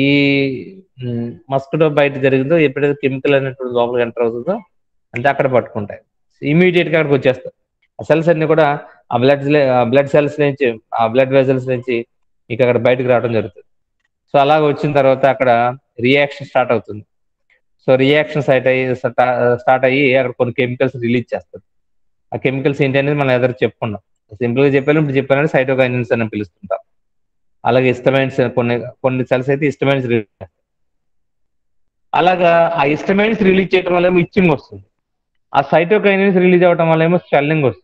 మస్కిటో బయట జరిగిందో ఎప్పుడైతే కెమికల్ అనేటువంటి లోపలికి ఎంటర్ అవుతుందో అంటే అక్కడ పట్టుకుంటాయి ఇమీడియట్ గా అక్కడికి వచ్చేస్తాయి ఆ సెల్స్ అన్ని కూడా ఆ బ్లడ్ బ్లడ్ సెల్స్ నుంచి ఆ బ్లడ్ వెజల్స్ నుంచి మీకు అక్కడ బయటకు రావడం జరుగుతుంది సో అలాగ వచ్చిన తర్వాత అక్కడ రియాక్షన్ స్టార్ట్ అవుతుంది సో రియాక్షన్ స్టార్ట్ అయ్యి స్టార్ట్ అయ్యి అక్కడ కొన్ని కెమికల్స్ రిలీజ్ చేస్తారు ఆ కెమికల్స్ ఏంటి అనేది మనం ఎదురు చెప్పుకున్నాం సింపుల్ గా చెప్పాను ఇప్పుడు చెప్పానంటే సైటోకైనిన్స్ అని పిలుస్తుంటాం అలాగే ఇస్టమైన్స్ కొన్ని కొన్ని సెల్స్ అయితే ఇస్టమైన్స్ రిలీజ్ చేస్తాయి అలాగా ఆ ఇస్టమైన్స్ రిలీజ్ చేయడం వల్ల ఏమో ఇచ్చింగ్ వస్తుంది ఆ సైటోకైనిన్స్ రిలీజ్ అవ్వడం వల్ల ఏమో స్వెల్లింగ్ వస్తుంది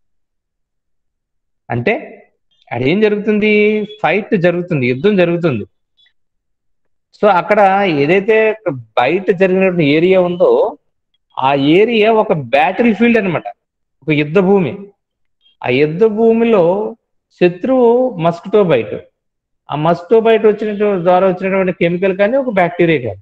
అంటే అక్కడ ఏం జరుగుతుంది ఫైట్ జరుగుతుంది యుద్ధం జరుగుతుంది సో అక్కడ ఏదైతే బయట జరిగినటువంటి ఏరియా ఉందో ఆ ఏరియా ఒక బ్యాటిల్ ఫీల్డ్ అనమాట ఒక యుద్ధ భూమి ఆ యుద్ధ భూమిలో శత్రువు మస్కిటో బైట్ ఆ మస్కిటో బైట్ వచ్చినటువంటి ద్వారా వచ్చినటువంటి కెమికల్ కానీ ఒక బ్యాక్టీరియా కానీ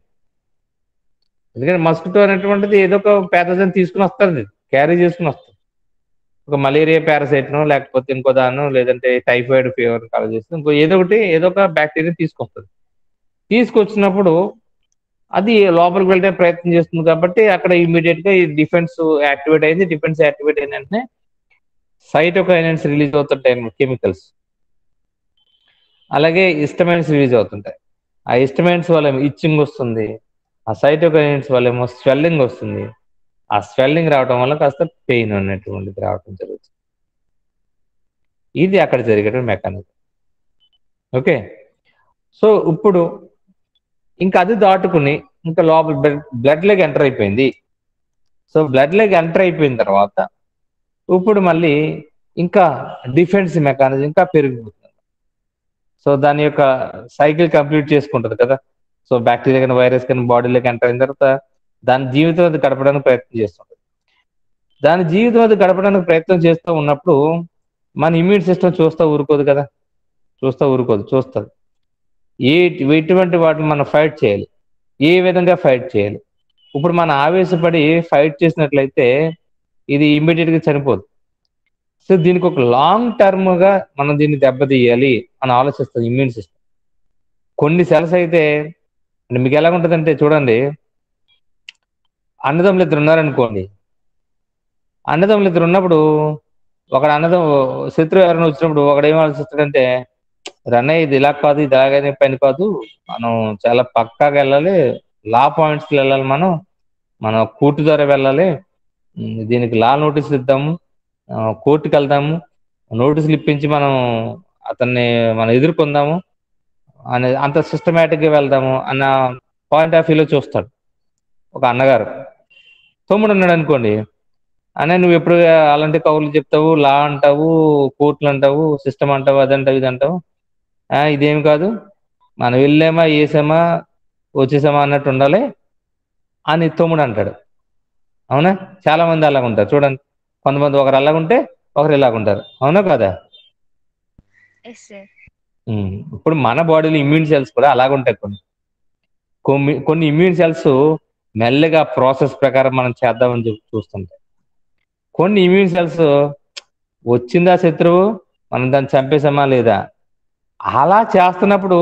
ఎందుకంటే మస్కిటో అనేటువంటిది ఏదో ఒక ప్యాథజన్ తీసుకుని వస్తుంది క్యారీ చేసుకుని వస్తుంది ఒక మలేరియా పారాసైట్ను లేకపోతే ఇంకో దాన్ని లేదంటే టైఫాయిడ్ ఫీవర్ కలర్ చేస్తే ఇంకో ఏదో ఒకటి ఏదో ఒక బ్యాక్టీరియా తీసుకొస్తుంది తీసుకొచ్చినప్పుడు అది లోపలికి వెళ్ళే ప్రయత్నం చేస్తుంది కాబట్టి అక్కడ ఇమీడియట్ గా ఈ డిఫెన్స్ యాక్టివేట్ అయింది డిఫెన్స్ యాక్టివేట్ అయిన వెంటనే సైటోకైనన్స్ రిలీజ్ అవుతుంటాయి కెమికల్స్ అలాగే ఇస్టమైన్స్ రిలీజ్ అవుతుంటాయి ఆ ఇస్టమైన్స్ వల్ల ఇచ్చింగ్ వస్తుంది ఆ సైటోకైనన్స్ వల్ల ఏమో స్వెల్లింగ్ వస్తుంది ఆ స్వెల్లింగ్ రావడం వల్ల కాస్త పెయిన్ అనేటువంటిది రావడం జరుగుతుంది ఇది అక్కడ జరిగే మెకానిజం ఓకే సో ఇప్పుడు ఇంకా అది దాటుకుని ఇంకా లోపల బ్లడ్ లెగ్ ఎంటర్ అయిపోయింది సో బ్లడ్ లెగ్ ఎంటర్ అయిపోయిన తర్వాత ఇప్పుడు మళ్ళీ ఇంకా డిఫెన్స్ మెకానిజం ఇంకా పెరిగిపోతుంది సో దాని యొక్క సైకిల్ కంప్లీట్ చేసుకుంటుంది కదా సో బ్యాక్టీరియా కానీ వైరస్ కానీ బాడీలోకి ఎంటర్ అయిన తర్వాత దాని జీవితం అది గడపడానికి ప్రయత్నం చేస్తుంది దాని జీవితం అది గడపడానికి ప్రయత్నం చేస్తూ ఉన్నప్పుడు మన ఇమ్యూన్ సిస్టమ్ చూస్తూ ఊరుకోదు కదా చూస్తూ ఊరుకోదు చూస్తుంది ఏ ఎటువంటి వాటిని మనం ఫైట్ చేయాలి ఏ విధంగా ఫైట్ చేయాలి ఇప్పుడు మనం ఆవేశపడి ఫైట్ చేసినట్లయితే ఇది ఇమ్మీడియట్ గా చనిపోదు సో దీనికి ఒక లాంగ్ టర్మ్ గా మనం దీన్ని దెబ్బతీయాలి అని ఆలోచిస్తుంది ఇమ్యూన్ సిస్టమ్ కొన్ని సెల్స్ అయితే అంటే మీకు ఎలా ఉంటుందంటే చూడండి అన్నదమ్ములు ఇద్దరు ఉన్నారనుకోండి అన్నదమ్ములు ఇద్దరు ఉన్నప్పుడు ఒకడు అన్నదం శత్రువు ఎవరైనా వచ్చినప్పుడు ఒకడు ఏం ఆలోచిస్తాడంటే రన్నయ్య ఇది ఇలా కాదు ఇది ఇలాగనే పని కాదు మనం చాలా పక్కాగా వెళ్ళాలి లా పాయింట్స్ కి వెళ్ళాలి మనం మనం కోర్టు ద్వారా వెళ్ళాలి ఉమ్, దీనికి లా నోటీసులు ఇద్దాము ఆ, కోర్టుకి వెళ్దాము నోటీసులు ఇప్పించి మనం అతన్ని మనం ఎదుర్కొందాము అనే అంత సిస్టమేటిక్ గా వెళ్దాము అన్న పాయింట్ ఆఫ్ వ్యూలో చూస్తాడు ఒక అన్నగారు తమ్ముడు ఉన్నాడు అనుకోండి అనే నువ్వు ఎప్పుడు అలాంటి కౌలు చెప్తావు లా అంటావు కోర్టులు అంటావు సిస్టమ్ అంటావు అది అంటావు ఇది అంటావు ఆ, ఇదేం కాదు మనం వెళ్ళామా వేసామా వచ్చేసామా అన్నట్టు ఉండాలి అని తమ్ముడు అంటాడు అవునా చాలా మంది అలాగ ఉంటారు చూడండి కొంతమంది ఒకరు అలాగుంటే ఒకరు ఇలాగుంటారు అవునా కదా ఎస్ సార్ ఉమ్, ఇప్పుడు మన బాడీలో ఇమ్యూన్ సెల్స్ కూడా అలాగుంటాయి కొన్ని కొన్ని కొన్ని ఇమ్యూన్ సెల్స్ మెల్లగా ప్రాసెస్ ప్రకారం మనం చేద్దామని చెప్పి చూస్తుంటాయి కొన్ని ఇమ్యూన్ సెల్స్ వచ్చిందా శత్రువు మనం దాన్ని చంపేసామా లేదా అలా చేస్తున్నప్పుడు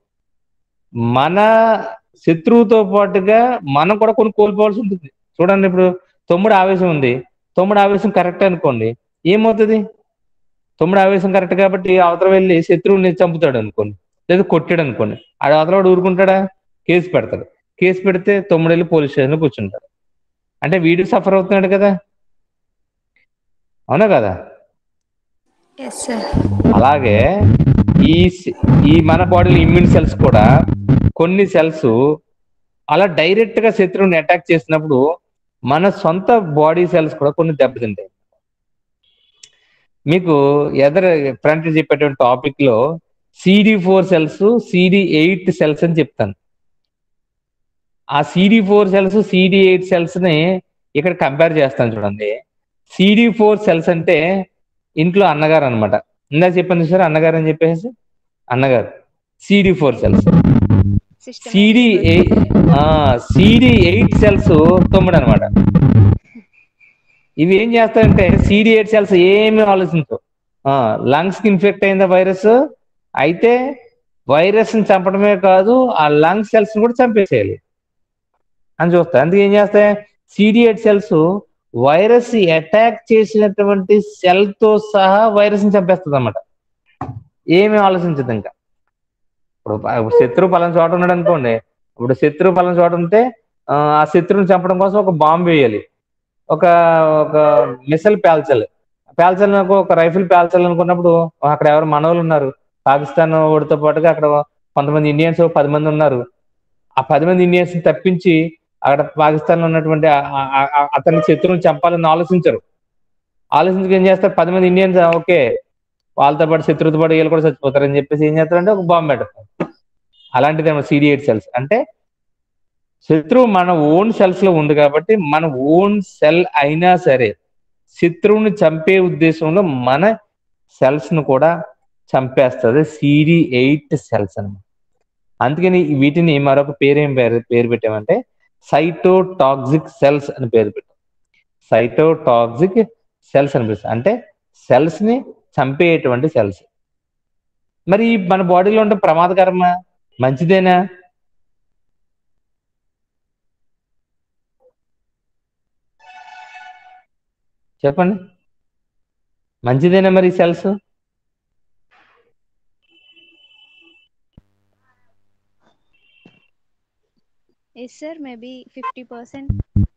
మన శత్రువుతో పాటుగా మనం కూడా కొన్ని కోల్పోవాల్సి ఉంటుంది చూడండి ఇప్పుడు తమ్ముడు ఆవేశం ఉంది తమ్ముడు ఆవేశం కరెక్ట్ అనుకోండి ఏమవుతుంది తమ్ముడు ఆవేశం కరెక్ట్ కాబట్టి అవతల వెళ్ళి శత్రువుని చంపుతాడు అనుకోండి లేదా కొట్టాడు అనుకోండి ఆడ అవతల వాడు ఊరుకుంటాడా కేసు పెడతాడు కేసు పెడితే తమ్ముడు వెళ్ళి పోలీస్ స్టేషన్లో కూర్చుంటాడు అంటే వీడు సఫర్ అవుతున్నాడు కదా అవునా కదా ఎస్ సార్ అలాగే ఈ సి- ఈ మన బాడీలో ఇమ్యూన్ సెల్స్ కూడా కొన్ని సెల్స్ అలా డైరెక్ట్ గా శత్రువుని అటాక్ చేసినప్పుడు మన సొంత బాడీ సెల్స్ కూడా కొన్ని దెబ్బతింటాయి మీకు ఎదర ఫ్రంట్ చెప్పేటువంటి టాపిక్ లో CD four cells CD eight cells అని చెప్తాను ఆ CD four cells CD eight cells ని ఇక్కడ కంపేర్ చేస్తాను చూడండి సిడి ఫోర్ సెల్స్ అంటే ఇంట్లో అన్నగారు అన్నమాట ఇందాక చెప్పాను సార్ అన్నగారు అని చెప్పేసి అన్నగారు CD four cells system CD CD eight cells తొమ్మిది అనమాట ఇవి ఏం చేస్తాయంటే సిడి ఎయిట్ సెల్స్ ఏమి ఆలోచించవు లంగ్స్ కి ఇన్ఫెక్ట్ అయిందా వైరస్ అయితే వైరస్ ని చంపడమే కాదు ఆ లంగ్ సెల్స్ ని కూడా చంపేసేయాలి అని చూస్తాయి అందుకే ఏం చేస్తాయి CD eight cells virus attack చేసినటువంటి సెల్ తో సహా వైరస్ ని చంపేస్తుంది అనమాట ఏమి ఆలోచించదు ఇంకా ఇప్పుడు ప- శత్రువు పలానా చోట ఉన్నాడు అనుకోండి ఇప్పుడు శత్రువు పలానా చోట ఉంటే ఆ ఆ శత్రువుని చంపడం కోసం ఒక బాంబు వేయాలి ఒక ఒక మిసైల్ పేల్చాలి పేల్చాలని ఒక రైఫిల్ పేల్చాలి అనుకున్నప్పుడు అక్కడ ఎవరు మనోళ్ళు ఉన్నారు పాకిస్తాన్ వాడితో పాటుగా అక్కడ కొంతమంది ఇండియన్స్ పది మంది ఉన్నారు ఆ పది మంది ఇండియన్స్ తప్పించి అక్కడ పాకిస్తాన్ లో ఉన్నటువంటి ఆ- ఆ- ఆ- అతని శత్రువుని చంపాలని ఆలోచించరు ఆలోచించి ఏం చేస్తారు పది మంది ఇండియన్స్ ఓకే వాళ్ళతో పాటు శత్రువుతో పాటు వీళ్ళు కూడా చచ్చిపోతారని చెప్పేసి ఏం చేస్తారంటే ఒక బాంబు పెడతారు అలాంటిదేమో సిడి ఎయిట్ సెల్స్ అంటే శత్రువు మన ఓన్ సెల్స్ లో ఉంది కాబట్టి మన ఓన్ సెల్ అయినా సరే శత్రువుని చంపే ఉద్దేశంలో మన సెల్స్ ను కూడా చంపేస్తుంది సిడి ఎయిట్ సెల్స్ అన్నమాట అందుకని వీటిని మరొక పేరు ఏం పేరు పేరు పెట్టామంటే సైటోటాక్సిక్ సెల్స్ అని పేరు పెట్టాం సైటోటాక్సిక్ సెల్స్ అని పిలుస్తాం అంటే సెల్స్ ని చంపేటువంటి సెల్స్ మరి మన బాడీలో ఉంటే ప్రమాదకరమా మంచిదేనా చెప్పండి మంచిదేనా మరి cells yes sir maybe fifty percent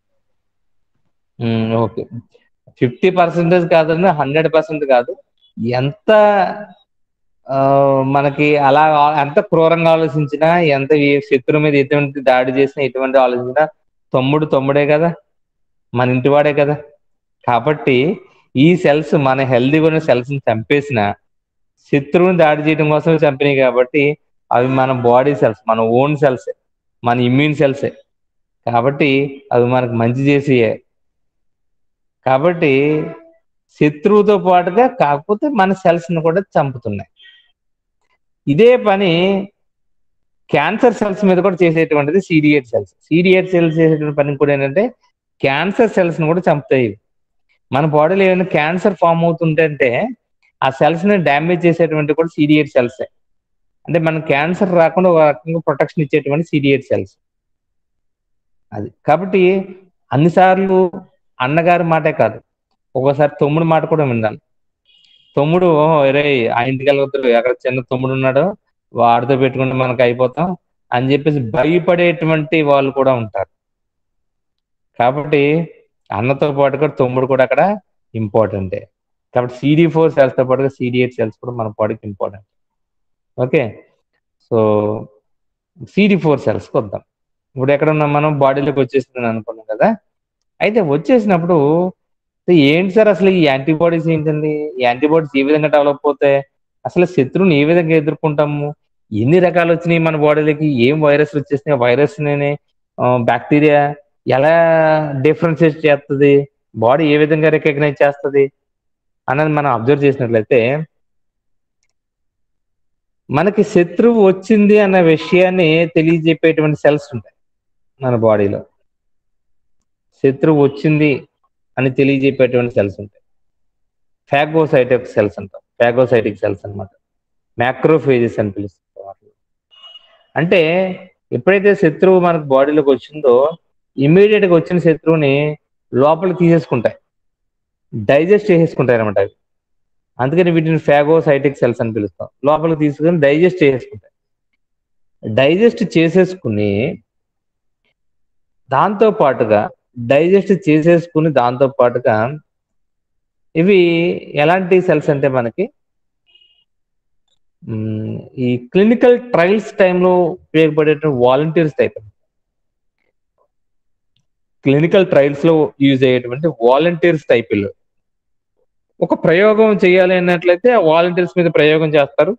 okay fifty percentage కాదండి హండ్రెడ్ పర్సెంట్ కాదు ఎంత ఆ, మనకి అలా ఆ- ఎంత క్రూరంగా ఆలోచించినా ఎంత ఈ శత్రువు మీద ఎటువంటి దాడి చేసినా ఎటువంటి ఆలోచించినా తమ్ముడు తమ్ముడే కదా మన ఇంటివాడే కదా కాబట్టి ఈ సెల్స్ మన హెల్దీగా ఉన్న సెల్స్ ని చంపేసిన శత్రువుని దాడి చేయడం కోసం చంపినాయి కాబట్టి అవి మన బాడీ సెల్స్ మన ఓన్ సెల్స్ మన ఇమ్యూన్ సెల్సే కాబట్టి అవి మనకు మంచి చేసియే కాబట్టి శత్రువుతో పాటుగా కాకపోతే మన సెల్స్ ని కూడా చంపుతున్నాయి ఇదే పని క్యాన్సర్ సెల్స్ మీద కూడా చేసేటువంటిది సీడియేట్ సెల్స్ సీడియేట్ సెల్స్ చేసేటువంటి పని కూడా ఏంటంటే క్యాన్సర్ సెల్స్ ని కూడా చంపుతాయి ఇవి. మన బాడీలో ఏమైనా క్యాన్సర్ ఫామ్ అవుతుంటే ఆ సెల్స్ ని డ్యామేజ్ చేసేటువంటి కూడా సీడియేట్ సెల్స్ అంటే మన క్యాన్సర్ రాకుండా ఒక రకంగా ప్రొటెక్షన్ ఇచ్చేటువంటి సీడియేట్ సెల్స్ అది కాబట్టి అన్నిసార్లు అన్నగారి మాటే కాదు ఒక్కోసారి తమ్ముడు మాట కూడా విన్నాను తమ్ముడు రే ఆ ఇంటికి వెళ్ళవద్దు అక్కడ చిన్న తమ్ముడు ఉన్నాడు వాడితో పెట్టుకుంటే మనకు అయిపోతాం అని చెప్పేసి భయపడేటువంటి వాళ్ళు కూడా ఉంటారు కాబట్టి అన్నతో పాటుగా తమ్ముడు కూడా అక్కడ ఇంపార్టెంటే కాబట్టి సిడి ఫోర్ సెల్స్ తో పాటుగా సిడి ఎయిట్ సెల్స్ కూడా మన బాడీకి important okay so CD four సెల్స్కి వద్దాం ఇప్పుడు ఎక్కడ ఉన్నాం మనం బాడీలోకి వచ్చేస్తుంది అనుకున్నాం కదా అయితే వచ్చేసినప్పుడు ఏంటి సార్ అసలు ఈ యాంటీబాడీస్ ఏంటండి ఈ యాంటీబాడీస్ ఏ విధంగా డెవలప్ అవుతాయి అసలు శత్రువుని ఏ విధంగా ఎదుర్కొంటాము ఎన్ని రకాలు వచ్చినాయి మన బాడీలోకి ఏం వైరస్ వచ్చేసినాయి వైరస్ బ్యాక్టీరియా ఎలా డిఫరెన్షియేట్ చేస్తుంది బాడీ ఏ విధంగా రికగ్నైజ్ చేస్తుంది అన్నది మనం అబ్జర్వ్ చేసినట్లయితే మనకి శత్రువు వచ్చింది అన్న విషయాన్ని తెలియజెప్పేటువంటి సెల్స్ ఉంటాయి మన బాడీలో శత్రువు వచ్చింది అని తెలియజెప్పేటువంటి సెల్స్ ఉంటాయి ఫ్యాగోసైటిక్ సెల్స్ అంటాం ఫ్యాగోసైటిక్ సెల్స్ అన్నమాట మ్యాక్రోఫేజెస్ అని పిలుస్తాం వాటిని. అంటే ఎప్పుడైతే శత్రువు మనకు బాడీలోకి వచ్చిందో ఇమీడియట్ గా వచ్చిన శత్రువుని లోపలికి తీసేసుకుంటాయి డైజెస్ట్ చేసేసుకుంటాయి అనమాట అవి అందుకని వీటిని ఫ్యాగోసైటిక్ సెల్స్ అని పిలుస్తాం లోపలికి తీసుకుని డైజెస్ట్ చేసేసుకుంటాయి డైజెస్ట్ చేసేసుకుని దాంతో పాటుగా డైజెస్ట్ చేసేసుకుని దాంతో పాటుగా ఇవి ఎలాంటి సెల్స్ అంటే మనకి మ్, ఈ క్లినికల్ ట్రయల్స్ టైంలో ఉపయోగపడేటువంటి వాలంటీర్స్ టైప్ క్లినికల్ ట్రయల్స్ లో యూజ్ అయ్యేటువంటి వాలంటీర్స్ టైప్ వీళ్ళు ఒక ప్రయోగం చేయాలి అన్నట్లయితే ఆ వాలంటీర్స్ మీద ప్రయోగం చేస్తారు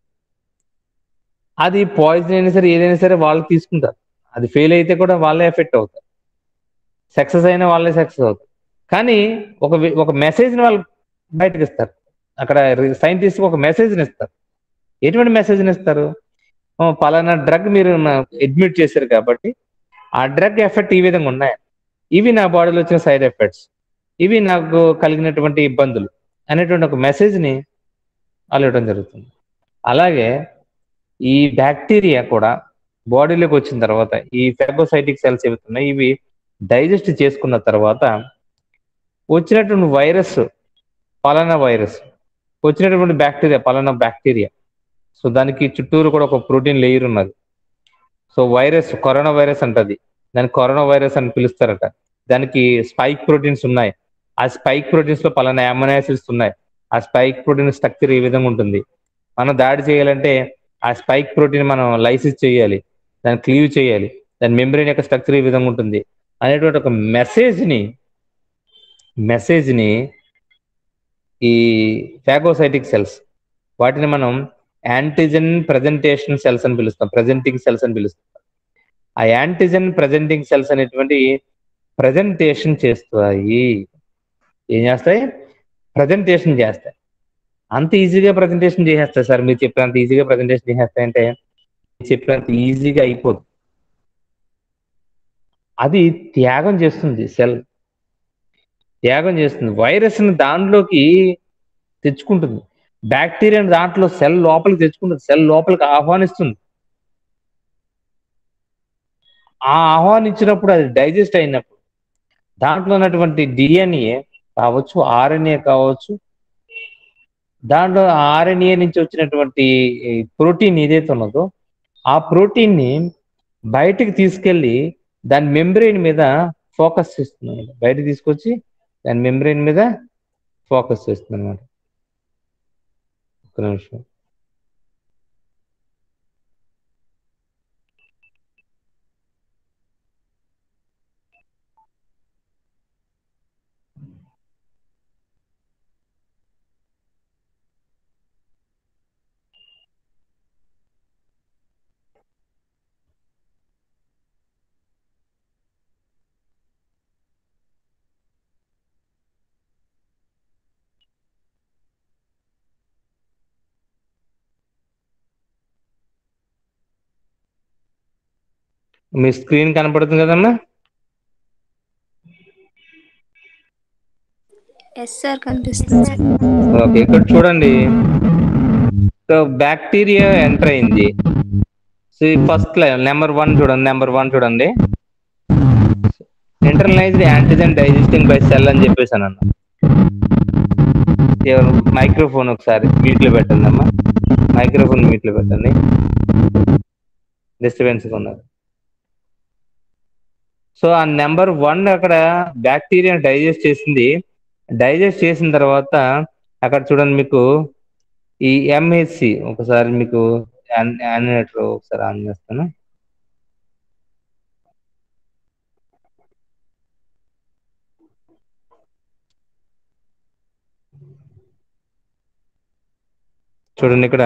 అది పాయిజన్ అయినా సరే ఏదైనా సరే వాళ్ళు తీసుకుంటారు అది ఫెయిల్ అయితే కూడా వాళ్ళే ఎఫెక్ట్ అవుతారు సక్సెస్ అయినా వాళ్ళే సక్సెస్ అవుతారు కానీ ఒక వి- ఒక మెసేజ్ని వాళ్ళు బయటకు ఇస్తారు అక్కడ సైంటిస్ట్ ఒక మెసేజ్ని ఇస్తారు ఎటువంటి మెసేజ్ని ఇస్తారు "ఓ, పలానా డ్రగ్ మీరు అడ్మిట్ చేశారు కాబట్టి ఆ డ్రగ్ ఎఫెక్ట్ ఈ విధంగా ఉన్నాయి ఇవి నా బాడీలో వచ్చిన సైడ్ ఎఫెక్ట్స్ ఇవి నాకు కలిగినటువంటి ఇబ్బందులు అనేటువంటి ఒక మెసేజ్ని వాళ్ళు ఇవ్వడం జరుగుతుంది అలాగే ఈ బ్యాక్టీరియా కూడా బాడీలోకి వచ్చిన తర్వాత ఈ ఫెగోసైటిక్ సెల్స్ ఏవైతున్నాయి ఇవి డైజెస్ట్ చేసుకున్న తర్వాత వచ్చినటువంటి వైరస్ పలానా వైరస్ వచ్చినటువంటి బ్యాక్టీరియా పలానా బ్యాక్టీరియా సో దానికి చుట్టూరు కూడా ఒక ప్రోటీన్ లేయర్ ఉన్నది సో వైరస్ కరోనా వైరస్ అంటది దానికి కరోనా వైరస్ అని పిలుస్తారట దానికి స్పైక్ ప్రోటీన్స్ ఉన్నాయి ఆ స్పైక్ ప్రోటీన్స్ లో పలానా అమైనో యాసిడ్స్ ఉన్నాయి ఆ స్పైక్ ప్రోటీన్ స్ట్రక్చర్ ఈ విధంగా ఉంటుంది మనం దాడి చేయాలంటే ఆ స్పైక్ ప్రోటీన్ మనం లైసిస్ చేయాలి దాన్ని క్లీవ్ చేయాలి దాని మెంబ్రెయిన్ యొక్క స్ట్రక్చర్ ఈ విధంగా ఉంటుంది అనేటువంటి ఒక మెసేజ్ని మెసేజ్ని ఈ ఫాగోసైటిక్ సెల్స్ వాటిని మనం యాంటీజెన్ ప్రజెంటేషన్ సెల్స్ అని పిలుస్తాం ప్రజెంటింగ్ సెల్స్ అని పిలుస్తాం ఆ యాంటీజెన్ ప్రజెంటింగ్ సెల్స్ అనేటువంటి ప్రజెంటేషన్ చేస్తాయి ఏం చేస్తాయి ప్రజెంటేషన్ చేస్తాయి అంత ఈజీగా ప్రజెంటేషన్ చేసేస్తాయి సార్ మీరు చెప్పినంత ఈజీగా ప్రజెంటేషన్ చేసేస్తాయంటే మీరు చెప్పినంత ఈజీగా అయిపోదు అది త్యాగం చేస్తుంది సెల్ యాగం చేస్తుంది వైరస్ని దాంట్లోకి తెచ్చుకుంటుంది బ్యాక్టీరియాని దాంట్లో సెల్ లోపలికి తెచ్చుకుంటుంది సెల్ లోపలికి ఆహ్వానిస్తుంది ఆ ఆహ్వానించినప్పుడు అది డైజెస్ట్ అయినప్పుడు దాంట్లో ఉన్నటువంటి డిఎన్ఏ కావచ్చు ఆర్ఎన్ఏ కావచ్చు దాంట్లో ఆర్ఎన్ఏ నుంచి వచ్చినటువంటి ప్రోటీన్ ఏదైతే ఉన్నదో ఆ ప్రోటీన్ ని బయటికి తీసుకెళ్లి దాని మెంబ్రెయిన్ మీద ఫోకస్ చేస్తుంది అనమాట బయటకు తీసుకొచ్చి దాని మెంబ్రెయిన్ మీద ఫోకస్ చేస్తుంది అనమాట ఒక్క నిమిషం మీ స్క్రీన్ కనపడుతుంది కదమ్మా ఎస్ సార్ కనిపిస్తుంది సార్ ఓకే ఇక్కడ చూడండి బ్యాక్టీరియా ఎంటర్ అయింది ఫస్ట్ నెంబర్ వన్ చూడండి నెంబర్ వన్ చూడండి internalised antigen digesting by cell అని చెప్పేసాను అన్న మైక్రోఫోన్ ఒకసారి మ్యూట్ లో పెట్టండి అమ్మా మైక్రోఫోన్ మ్యూట్ లో పెట్టండి డిస్టర్బెన్స్ ఉన్నారు సో ఆ నెంబర్ వన్ అక్కడ బ్యాక్టీరియా డైజెస్ట్ చేసింది డైజెస్ట్ చేసిన తర్వాత అక్కడ చూడండి మీకు ఈ ఎంహెచ్సి ఒకసారి మీకు యానిమేటర్ ఒకసారి ఆన్ చేస్తాను చూడండి ఇక్కడ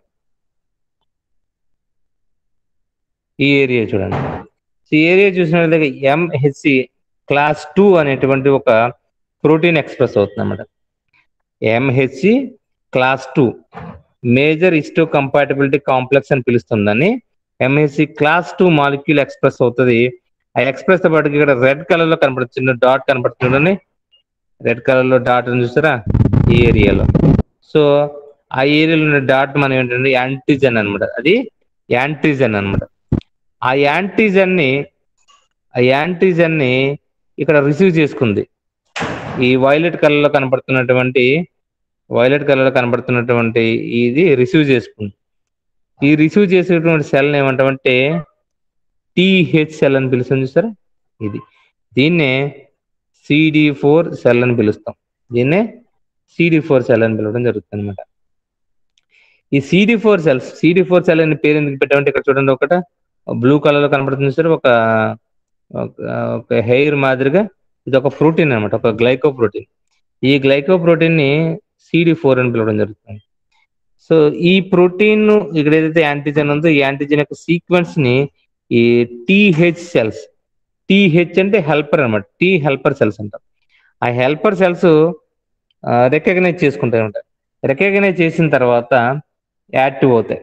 ఈ ఏరియా చూడండి ఈ ఏరియా చూసినట్లయితే ఎంహెచ్సి క్లాస్ టూ అనేటువంటి ఒక ప్రోటీన్ ఎక్స్ప్రెస్ అవుతుంది అన్నమాట MHC class two major histocompatibility complex అని పిలుస్తుందని MHC class two molecule express అవుతుంది ఆ ఎక్స్ప్రెస్ తో పాటు ఇక్కడ రెడ్ కలర్ లో కనపడుతుంది చిన్న డాట్ కనపడుతుందండి రెడ్ కలర్ లో డాట్ అని చూసారా ఈ ఏరియాలో సో ఆ ఏరియాలో ఉన్న డాట్ మనం ఏంటంటే యాంటీజెన్ అన్నమాట అది యాంటీజెన్ అన్నమాట ఆ యాంటీజెన్ ని ఆ యాంటీజెన్ ని ఇక్కడ రిసీవ్ చేసుకుంది ఈ వైలెట్ కలర్ లో కనబడుతున్నటువంటి వైలెట్ కలర్ లో కనబడుతున్నటువంటి ఇది రిసీవ్ చేసుకుంది ఈ రిసీవ్ చేసేటువంటి సెల్ ఏమంటామంటే టీహెచ్ సెల్ అని పిలుస్తుంది చూసారా ఇది దీన్నే సిడి ఫోర్ సెల్ అని పిలుస్తాం దీన్నే సిడి ఫోర్ సెల్ అని పిలవడం జరుగుతుంది అనమాట ఈ CD four cells CD four cell అని పేరు ఎందుకు పెట్టామంటే ఇక్కడ చూడండి ఒకట బ్లూ కలర్ లో కనబడుతుంది సార్ ఒక ఒక హెయిర్ మాదిరిగా ఇది ఒక ప్రోటీన్ అనమాట ఒక గ్లైకో ప్రోటీన్ ఈ గ్లైకో ప్రోటీన్ ని సిడి ఫోర్ అని పిలవడం జరుగుతుంది సో ఈ ప్రోటీన్ ఇక్కడ ఏదైతే యాంటీజెన్ ఉందో ఈ యాంటీజెన్ యొక్క సీక్వెన్స్ ని ఈ టీహెచ్ సెల్స్ టీహెచ్ అంటే హెల్పర్ అనమాట టీ హెల్పర్ సెల్స్ అంటాం ఆ హెల్పర్ సెల్స్ రికగ్నైజ్ చేసుకుంటాయి అనమాట రికగ్నైజ్ చేసిన తర్వాత యాక్టివ్ అవుతాయి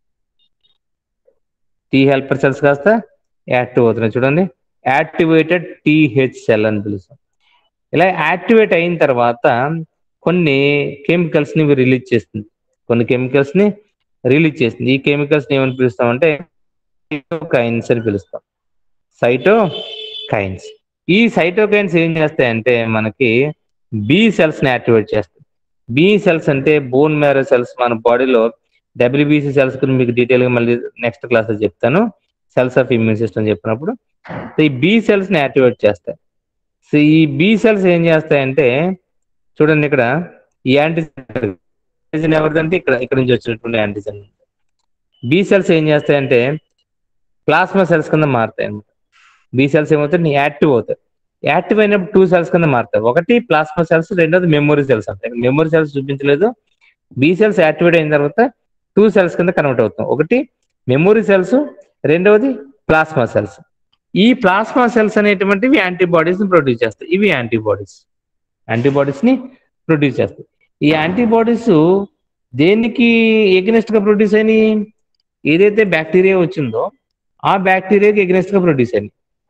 టీ హెల్పర్ సెల్స్ కాస్త యాక్టివ్ అవుతున్నాయి చూడండి యాక్టివేటెడ్ టీహెచ్ సెల్ అని పిలుస్తాం ఇలా యాక్టివేట్ అయిన తర్వాత కొన్ని కెమికల్స్ ని రిలీజ్ చేస్తుంది కొన్ని కెమికల్స్ ని రిలీజ్ చేస్తుంది ఈ కెమికల్స్ ని ఏమని పిలుస్తామంటే సైటోకైన్స్ అని పిలుస్తాం సైటోకైన్స్ ఈ సైటోకైన్స్ ఏం చేస్తాయంటే మనకి బి సెల్స్ ని యాక్టివేట్ చేస్తాయి బి సెల్స్ అంటే బోన్ మ్యారో సెల్స్ మన బాడీలో డబ్ల్యూబీసీ సెల్స్ గురించి మీకు డీటెయిల్ గా మళ్ళీ నెక్స్ట్ క్లాస్ లో చెప్తాను సెల్స్ ఆఫ్ ఇమ్యూన్ సిస్టమ్ చెప్పినప్పుడు సో ఈ బి సెల్స్ ని యాక్టివేట్ చేస్తాయి సో ఈ బి సెల్స్ ఏం చేస్తాయంటే చూడండి ఇక్కడ ఈ యాంటీజెన్ ఎవరిదంటే ఇక్కడ ఇక్కడ నుంచి వచ్చినటువంటి యాంటీజెన్ బి సెల్స్ ఏం చేస్తాయంటే ప్లాస్మా సెల్స్ కింద మారుతాయి అనమాట బి సెల్స్ ఏమవుతాయి యాక్టివ్ అవుతాయి యాక్టివ్ అయినప్పుడు టూ సెల్స్ కింద మారుతాయి ఒకటి ప్లాస్మా సెల్స్ రెండోది మెమొరీ సెల్స్ అంటాయి మెమొరీ సెల్స్ చూపించలేదు బి సెల్స్ యాక్టివేట్ అయిన తర్వాత టూ సెల్స్ కింద కన్వర్ట్ అవుతాం ఒకటి మెమొరీ సెల్స్ రెండవది ప్లాస్మా సెల్స్ ఈ ప్లాస్మా సెల్స్ అనేటువంటివి యాంటీబాడీస్ ని ప్రొడ్యూస్ చేస్తాయి ఇవి యాంటీబాడీస్ యాంటీబాడీస్ ని ప్రొడ్యూస్ చేస్తాయి ఈ యాంటీబాడీస్ దేనికి ఎగ్నెస్ట్ గా ప్రొడ్యూస్ అయినాయి ఏదైతే బ్యాక్టీరియా వచ్చిందో ఆ బ్యాక్టీరియాకి ఎగ్నెస్ట్ గా ప్రొడ్యూస్ అయింది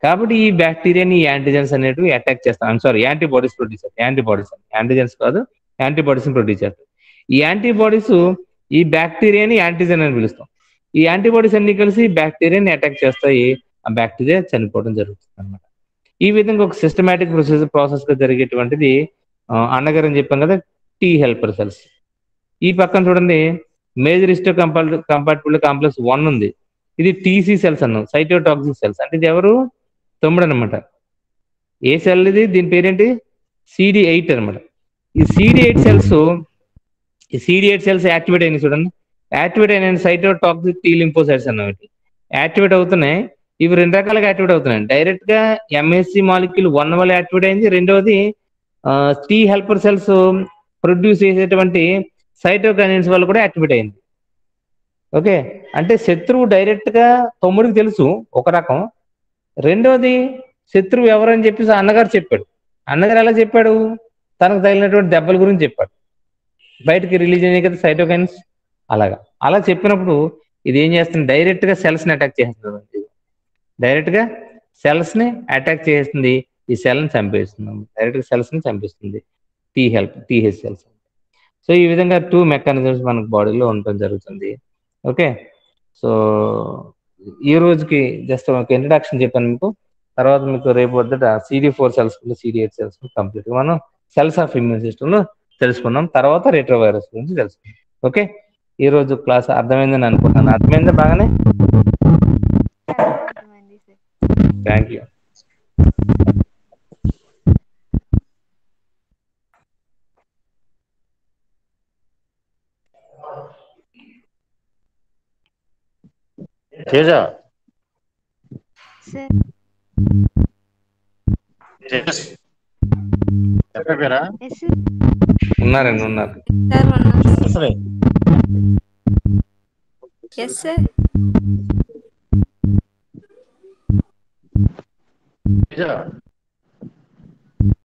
కాబట్టి ఈ బ్యాక్టీరియాని యాంటీజెన్స్ అనేటివి అటాక్ చేస్తాం సారీ యాంటీబాడీస్ ప్రొడ్యూస్ చేస్తాయి యాంటీబాడీస్ యాంటీజెన్స్ కాదు యాంటీబాడీస్ ప్రొడ్యూస్ చేస్తాయి ఈ యాంటీబాడీస్ ఈ బ్యాక్టీరియాని యాంటీజెన్ అని పిలుస్తాం ఈ యాంటీబాడీస్ అన్ని కలిసి బ్యాక్టీరియాని అటాక్ చేస్తాయి ఆ బ్యాక్టీరియా చనిపోవడం జరుగుతుంది అనమాట ఈ విధంగా ఒక సిస్టమేటిక్ ప్రొసెస్ ప్రాసెస్ గా జరిగేటువంటిది అన్నగారు అని చెప్పాం కదా టీ హెల్పర్ సెల్స్ ఈ పక్కన చూడండి major histo compart compatible complex one ఉంది ఇది టీసీ సెల్స్ అన్నాం సైటోటాక్సిక్ సెల్స్ అంటే ఇది ఎవరు తొమ్మిది అనమాట ఏ సెల్ ఇది దీని పేరేంటి సిడి ఎయిట్ అనమాట ఈ సిడి ఎయిట్ సెల్స్ ఈ సిడి ఎయిట్ సెల్స్ యాక్టివేట్ అయినాయి చూడండి యాక్టివేట్ అయిన సైటోటాక్సిక్ టీ లింపోసైట్స్ అన్నమాట యాక్టివేట్ అవుతున్నాయి ఇవి రెండు రకాలుగా యాక్టివేట్ అవుతున్నాయి డైరెక్ట్ గా ఎంఎస్సి మాలిక్యూల్ వన్ వల్ల యాక్టివేట్ అయింది రెండవది టీ హెల్పర్ సెల్స్ ప్రొడ్యూస్ చేసేటువంటి సైటోకైనిన్స్ వల్ల కూడా యాక్టివేట్ అయింది ఓకే అంటే శత్రువు డైరెక్ట్ గా తమ్ముడికి తెలుసు ఒక రకం రెండోది శత్రువు ఎవరని చెప్పేసి అన్నగారు చెప్పాడు అన్నగారు ఎలా చెప్పాడు తనకు తగిలినటువంటి దెబ్బల గురించి చెప్పాడు బయటకి రిలీజ్ అయినాయి కదా సైటోకైన్స్ అలాగా అలా చెప్పినప్పుడు ఇది ఏం చేస్తుంది డైరెక్ట్ గా సెల్స్ ని అటాక్ చేస్తుంది డైరెక్ట్ గా సెల్స్ ని అటాక్ చేస్తుంది ఈ సెల్ ని చంపేస్తుంది డైరెక్ట్ గా సెల్స్ ని చంపిస్తుంది T help TH cells so ఈ విధంగా టూ మెకానిజమ్స్ మనకు బాడీలో ఉండటం జరుగుతుంది ఓకే సో ఈ రోజుకి జస్ట్ ఒక ఇంట్రడక్షన్ చెప్పాను మీకు తర్వాత మీకు రేపు వద్ద CD four cells CD eight cells complete మనం సెల్స్ ఆఫ్ ఇమ్యూన్ సిస్టమ్ లో తెలుసుకున్నాం తర్వాత రెట్రో వైరస్ గురించి తెలుసుకున్నాం ఓకే ఈ రోజు క్లాస్ అర్థమైందని అనుకుంటున్నాను అర్థమైందా బాగానే అర్థమైంది sir thank you Teja sir చెప్పారా ఎస్ సార్ ఉన్నారండి ఉన్నారు సార్ ఉన్నారు వస్తున్నాయి ఎస్ సార్ తేజ